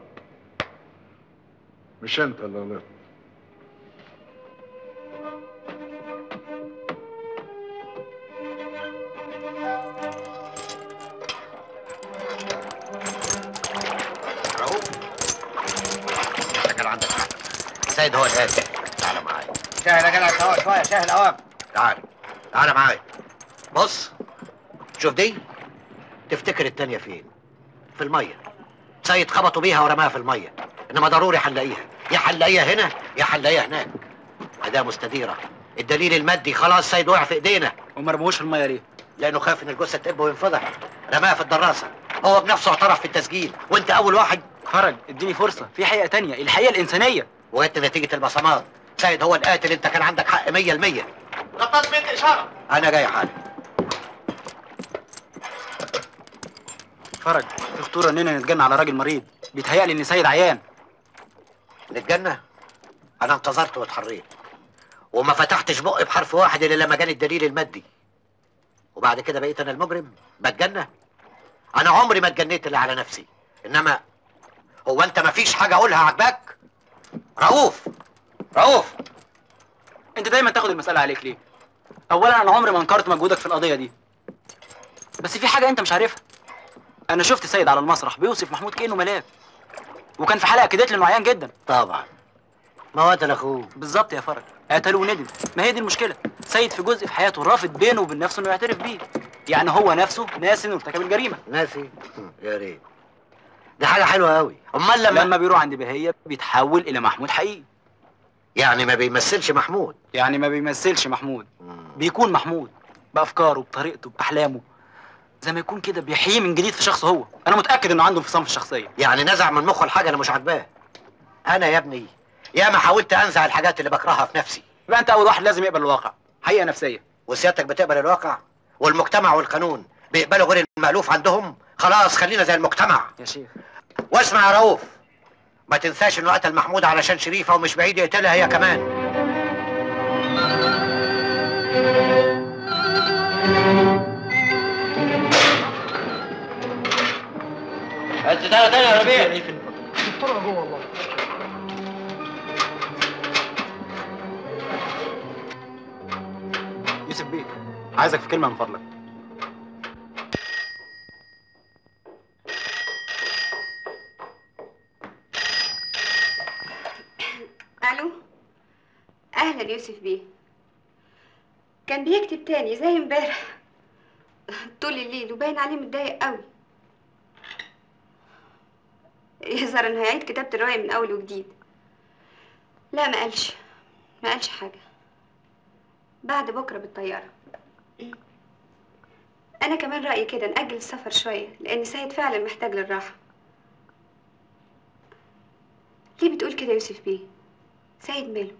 مش انت اللي غلطت السيد هو الآتي تعال معايا شاهد يا جدع سوا شوية شاهد أوام تعال تعال معايا بص شوف دي تفتكر التانية فين في المية سيد خبطوا بيها ورماها في المية إنما ضروري هنلاقيها يا هنلاقيها هنا يا هنلاقيها هناك أداة مستديرة الدليل المادي خلاص سيد وقع في إيدينا وما رموهوش في المية ليه؟ لأنه خاف إن الجثة تقب وينفضح رماها في الدراسة هو بنفسه اعترف في التسجيل وأنت أول واحد فرج اديني فرصة في حقيقة تانية الحقيقة الإنسانية وجدت نتيجة البصمات سيد هو القاتل أنت كان عندك حق 100% غطاس بنت اشاره أنا جاي حالا فرج في خطورة إننا نتجنى على راجل مريض بيتهيألي إن سيد عيان نتجنى أنا انتظرت واتحريت وما فتحتش بقي بحرف واحد إلا لما جاني الدليل المادي وبعد كده بقيت أنا المجرم بتجنى أنا عمري ما اتجنيت إلا على نفسي إنما هو أنت ما فيش حاجة أقولها عجباك رؤوف رؤوف أنت دايما تاخد المسألة عليك ليه؟ أولا أنا عمري ما انكرت مجهودك في القضية دي بس في حاجة أنت مش عارفها أنا شفت سيد على المسرح بيوصف محمود كأنه ملاك وكان في حلقة أكدت لي إنه عيان جدا طبعا ما هو قتل أخوه بالظبط يا فرج قتله وندم ما هي دي المشكلة سيد في جزء في حياته رافض بينه وبين نفسه إنه يعترف بيه يعني هو نفسه ناسي إنه ارتكب الجريمة ناسي يا ريت دي حاجة حلوة أوي أمال لما لما بيروح عند بهية بيتحول إلى محمود حقيقي يعني ما بيمثلش محمود يعني ما بيمثلش محمود بيكون محمود بأفكاره بطريقته بأحلامه زي ما يكون كده بيحييه من جديد في شخصه هو أنا متأكد إنه عنده انفصام في الشخصية يعني نزع من مخه الحاجة اللي مش عاجباه أنا يا ابني يا ما حاولت أنزع الحاجات اللي بكرهها في نفسي يبقى أنت أول واحد لازم يقبل الواقع حقيقة نفسية وسيادتك بتقبل الواقع والمجتمع والقانون بيقبلوا غير المألوف عندهم خلاص خلينا زي المجتمع يا شيخ واسمع يا رؤوف ما تنساش انه قتل محمود علشان شريفه ومش بعيد يقتلها هي كمان انت تعالى تاني يا ربيع الطرق جوه والله يوسف بيه عايزك في كلمة من فضلك الو اهلا يوسف بيه كان بيكتب تاني زي امبارح طول الليل وباين عليه متضايق قوي يظهر انه هيعيد كتابة الرواية من اول وجديد لا ما قالش ما قالش حاجة بعد بكرة بالطيارة انا كمان رأيي كده نأجل السفر شوية لان سيد فعلا محتاج للراحة ليه بتقول كده يا يوسف بيه سيد ماله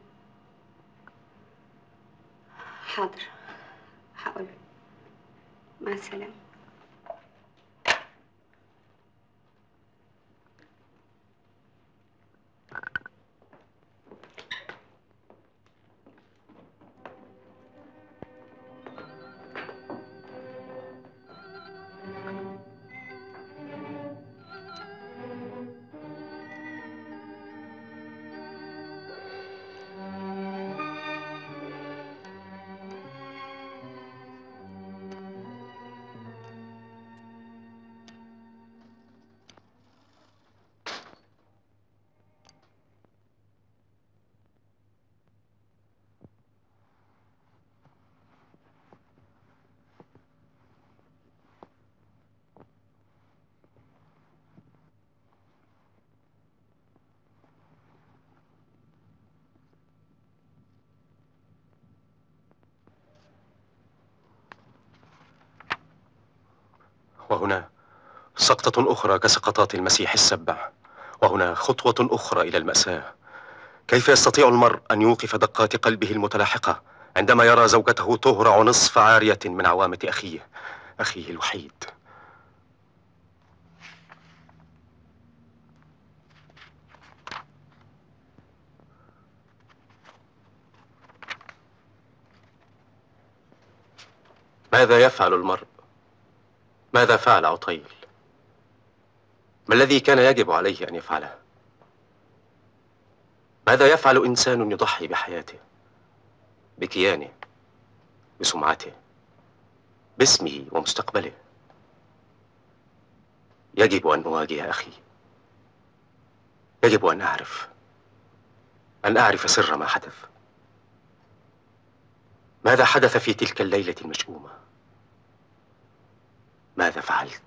حاضر هقول مع السلامة وهنا سقطة أخرى كسقطات المسيح السبع وهنا خطوة أخرى إلى المأساة كيف يستطيع المرء أن يوقف دقات قلبه المتلاحقة عندما يرى زوجته تهرع نصف عارية من عوامة أخيه أخيه الوحيد ماذا يفعل المرء ماذا فعل عطيل ما الذي كان يجب عليه ان يفعله ماذا يفعل انسان يضحي بحياته بكيانه بسمعته باسمه ومستقبله يجب ان اواجه اخي يجب ان اعرف أن أعرف سر ما حدث ماذا حدث في تلك الليلة المشؤومة ماذا فعلت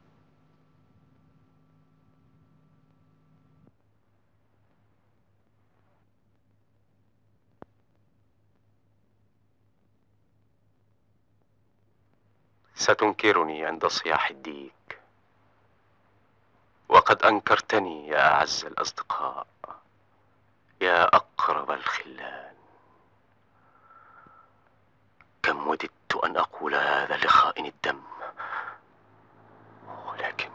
ستنكرني عند صياح الديك وقد أنكرتني يا أعز الأصدقاء يا أقرب الخلان كم وددت أن أقول هذا لخائن الدم ولكن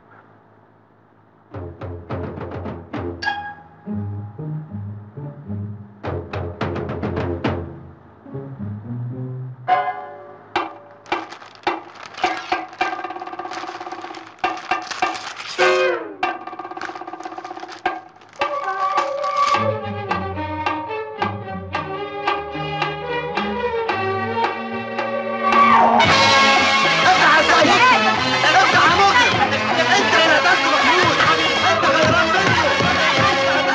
افتح يا سيد افتح يا مجرم انت اللي قتلت محمود انت اللي ربيته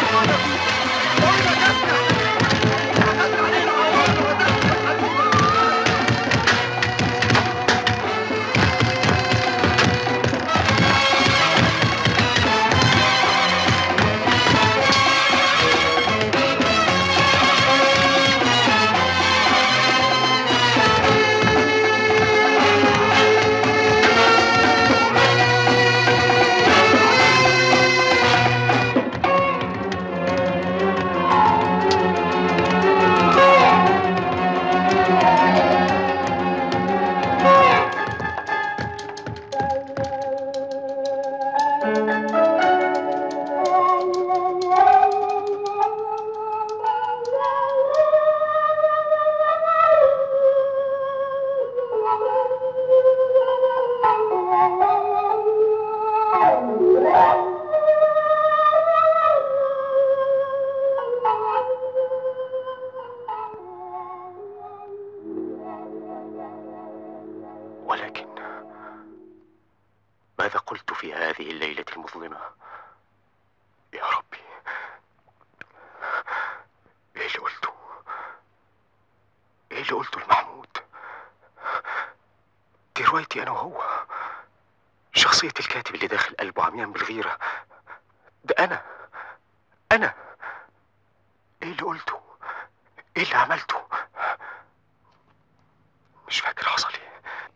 ولكن ماذا قلت في هذه الليلة المظلمة يا ربي ايه اللي قلته ايه اللي قلته لمحمود دي روايتي انا وهو شخصية الكاتب اللي داخل قلبه عميان بالغيرة ده انا انا ايه اللي قلته ايه اللي عملته مش فاكر حصل ايه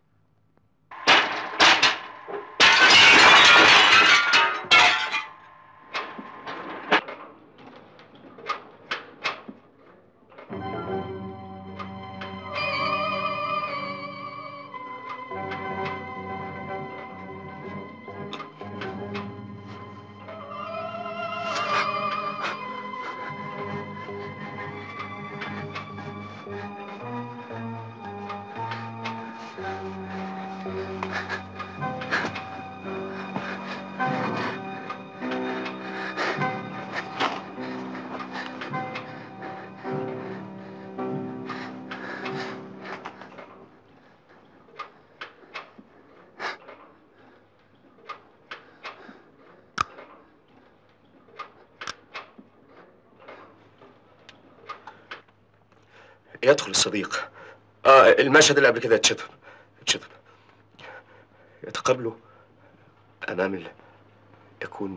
يدخل الصديق اه المشهد اللي قبل كده اتشطب اتشطب يتقابله امام ال... يكون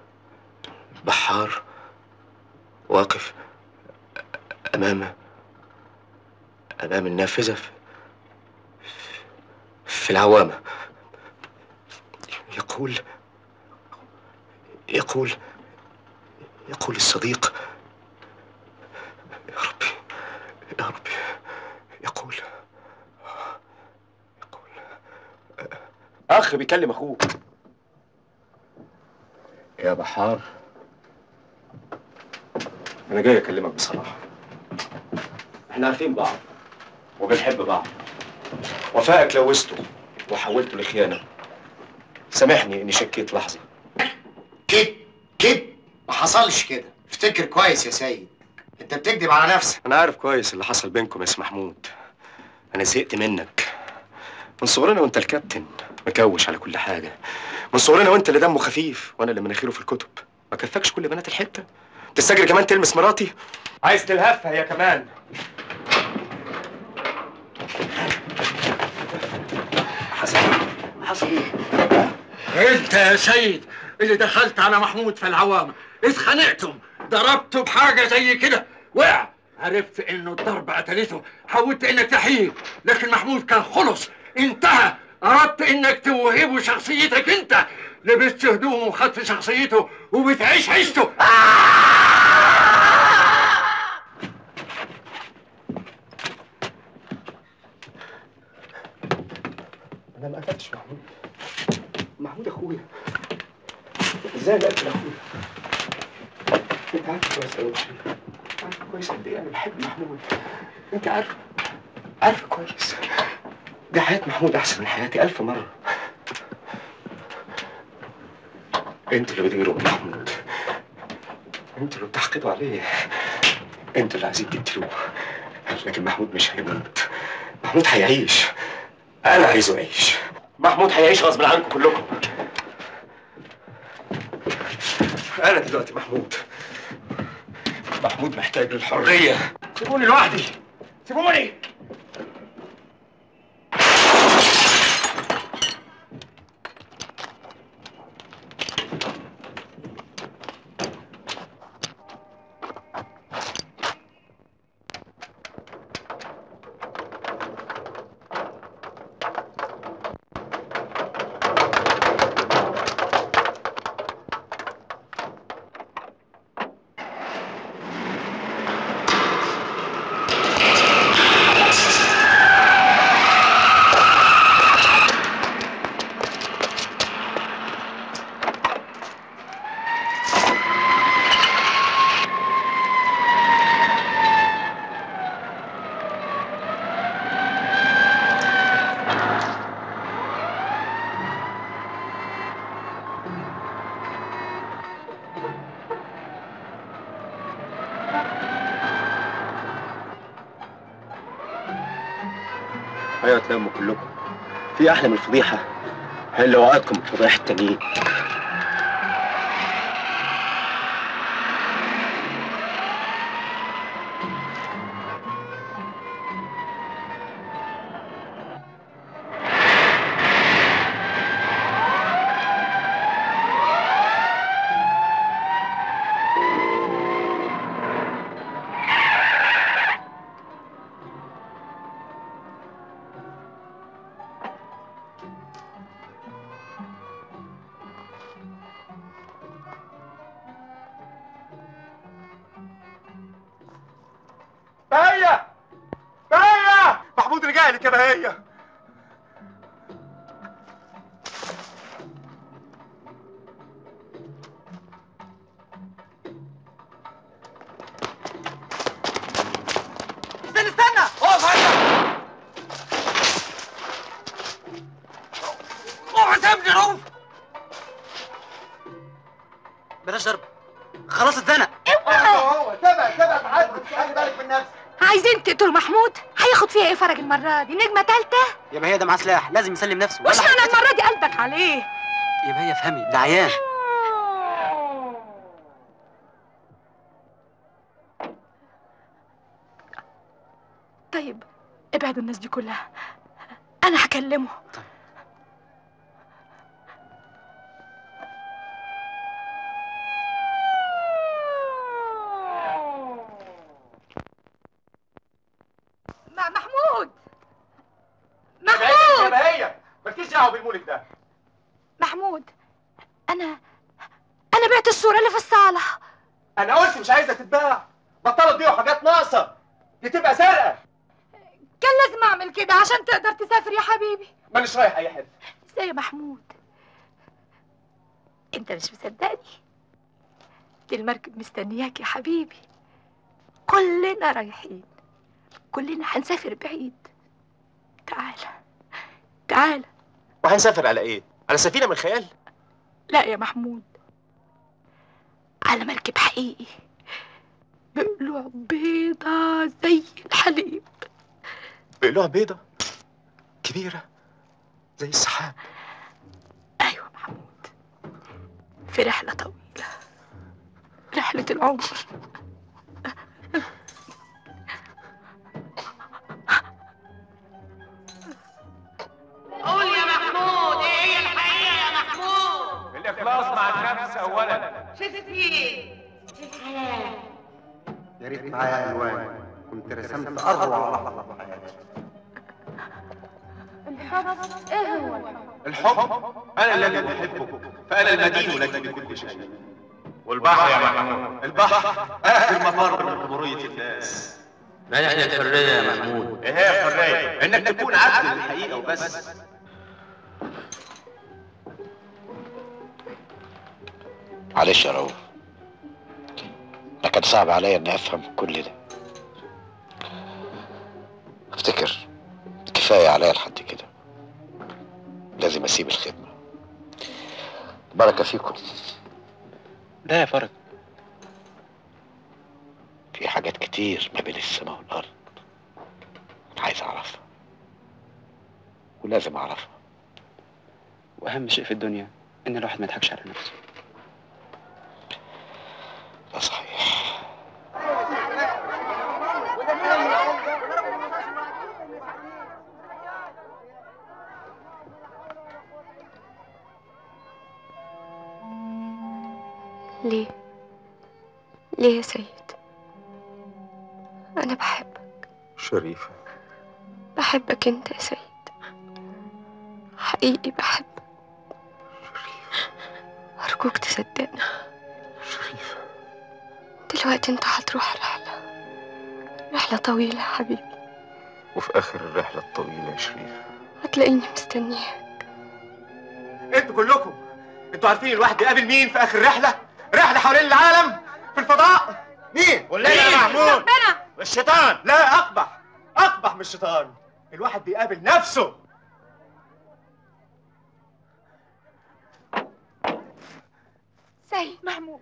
بحار واقف امام امام النافذه في, في العوامه يقول يقول يقول الصديق يا ربي يا ربي يقول يقول أخ بيكلم أخوه يا بحار أنا جاي أكلمك بصراحة إحنا عارفين بعض وبنحب بعض وفائك لوثته وحولته لخيانة سامحني إني شكيت لحظة كده كده ما حصلش كده افتكر كويس يا سيد انت بتكذب على نفسك أنا عارف كويس اللي حصل بينكم يا اسم محمود أنا زهقت منك من صغرنا وأنت الكابتن مكوش على كل حاجة من صغرنا وأنت اللي دمه خفيف وأنا اللي مناخيره في الكتب ما كفاكش كل بنات الحتة تستجري كمان تلمس مراتي عايز تلهفها هي كمان حسن حسن انت يا سيد اللي دخلت على محمود في العوامة اتخانقتم ضربته بحاجة زي كده وقع عرفت انه الضربة قتلته حاولت انك تحييه لكن محمود كان خلص انتهى اردت انك توهبه شخصيتك انت لبست هدومه وخدت شخصيته وبتعيش عيشته انا ما قتلتش محمود محمود اخويا ازاي اقتل اخويا انت عارف كويس قوي عارف كويس قد ايه انا بحب محمود انت عارف عارف كويس دي حياة محمود احسن من حياتي الف مرة انتوا اللي بتغيروا من محمود انتوا اللي بتحقدوا عليه انتوا اللي عايزين تقتلوه لكن محمود مش هيموت محمود هيعيش انا عايزه يعيش محمود هيعيش غصب عنكم كلكم انا دلوقتي محمود محمود محتاج للحريه سيبوني لوحدي سيبوني ايوه تلموا كلكم في احلى من الفضيحه هي اللي وقعتكم الفضايح التانيين بهية بهية محمود رجع لك يا بهية استنى استنى اقف هنا اوعى سيبني رؤوف بلاش ضرب خلاص اتزنق هو تبع تبع تعدي خلي بالك من نفسك عايزين تقتلوا محمود هياخد فيها ايه فرج المره دي نجمه تالته يا بهية ده معاه سلاح لازم يسلم نفسه وش انا المره دي قلبك عليه يا بهية افهمي ده عيان طيب ابعدوا الناس دي كلها انا هكلمه م- محمود يا محمود بهية مالكيش دعوه بالمولد ده محمود انا انا بعت الصوره اللي في الصاله انا قلت مش عايزه تتباع بطلوا تبيعوا حاجات ناقصه دي تبقى سرقه كان لازم اعمل كده عشان تقدر تسافر يا حبيبي مانيش رايح اي حته ازاي يا محمود انت مش مصدقني دي المركب مستنياك يا حبيبي كلنا رايحين كلنا هنسافر بعيد تعال تعال وهنسافر على ايه على سفينه من الخيال لا يا محمود على مركب حقيقي بقلوع بيضة زي الحليب بقلوها بيضه كبيره زي السحاب أيوة محمود في رحلة طويلة رحلة رحلة العمر قول يا محمود ايه هي الحقيقه يا محمود الاخلاص مع النفس اولا شفت ايه الحياه يا ريت معايا الوان كنت رسمت اروع لحظه في حياتي الحب ايه هو الحب انا الذي احبك فانا المدين لك بكل شيء والبحر يا محمود البحر اخر مفر من حضوريه الناس ما نحن الحريه يا محمود ايه هي الحريه انك تكون عبد للحقيقه وبس معلش يا رؤوف انا كان صعب عليا اني افهم كل ده افتكر كفايه عليا لحد كده لازم اسيب الخدمه بركه فيكم ده يا فرج في حاجات كتير ما بين السماء والارض انا عايز اعرفها ولازم اعرفها واهم شيء في الدنيا ان الواحد ما يضحكش على نفسه ده صحيح ليه ليه يا سيد أنا بحبك شريفه بحبك أنت يا سيد حقيقي بحبك أرجوك تصدقني دلوقتي أنت هتروح رحلة رحلة طويلة يا حبيبي وفي اخر الرحله الطويله يا شريفه هتلاقيني مستنياك انتوا كلكم انتوا عارفين الواحد بيقابل مين في اخر رحله رحله حوالين العالم في الفضاء مين قول لنا يا محمود ربنا الشيطان لا اقبح اقبح من الشيطان الواحد بيقابل نفسه سيد محمود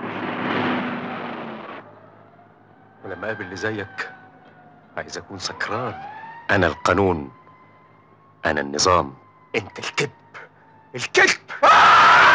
ولما اقابل اللي زيك عايز اكون سكران انا القانون انا النظام انت الكذب الكذب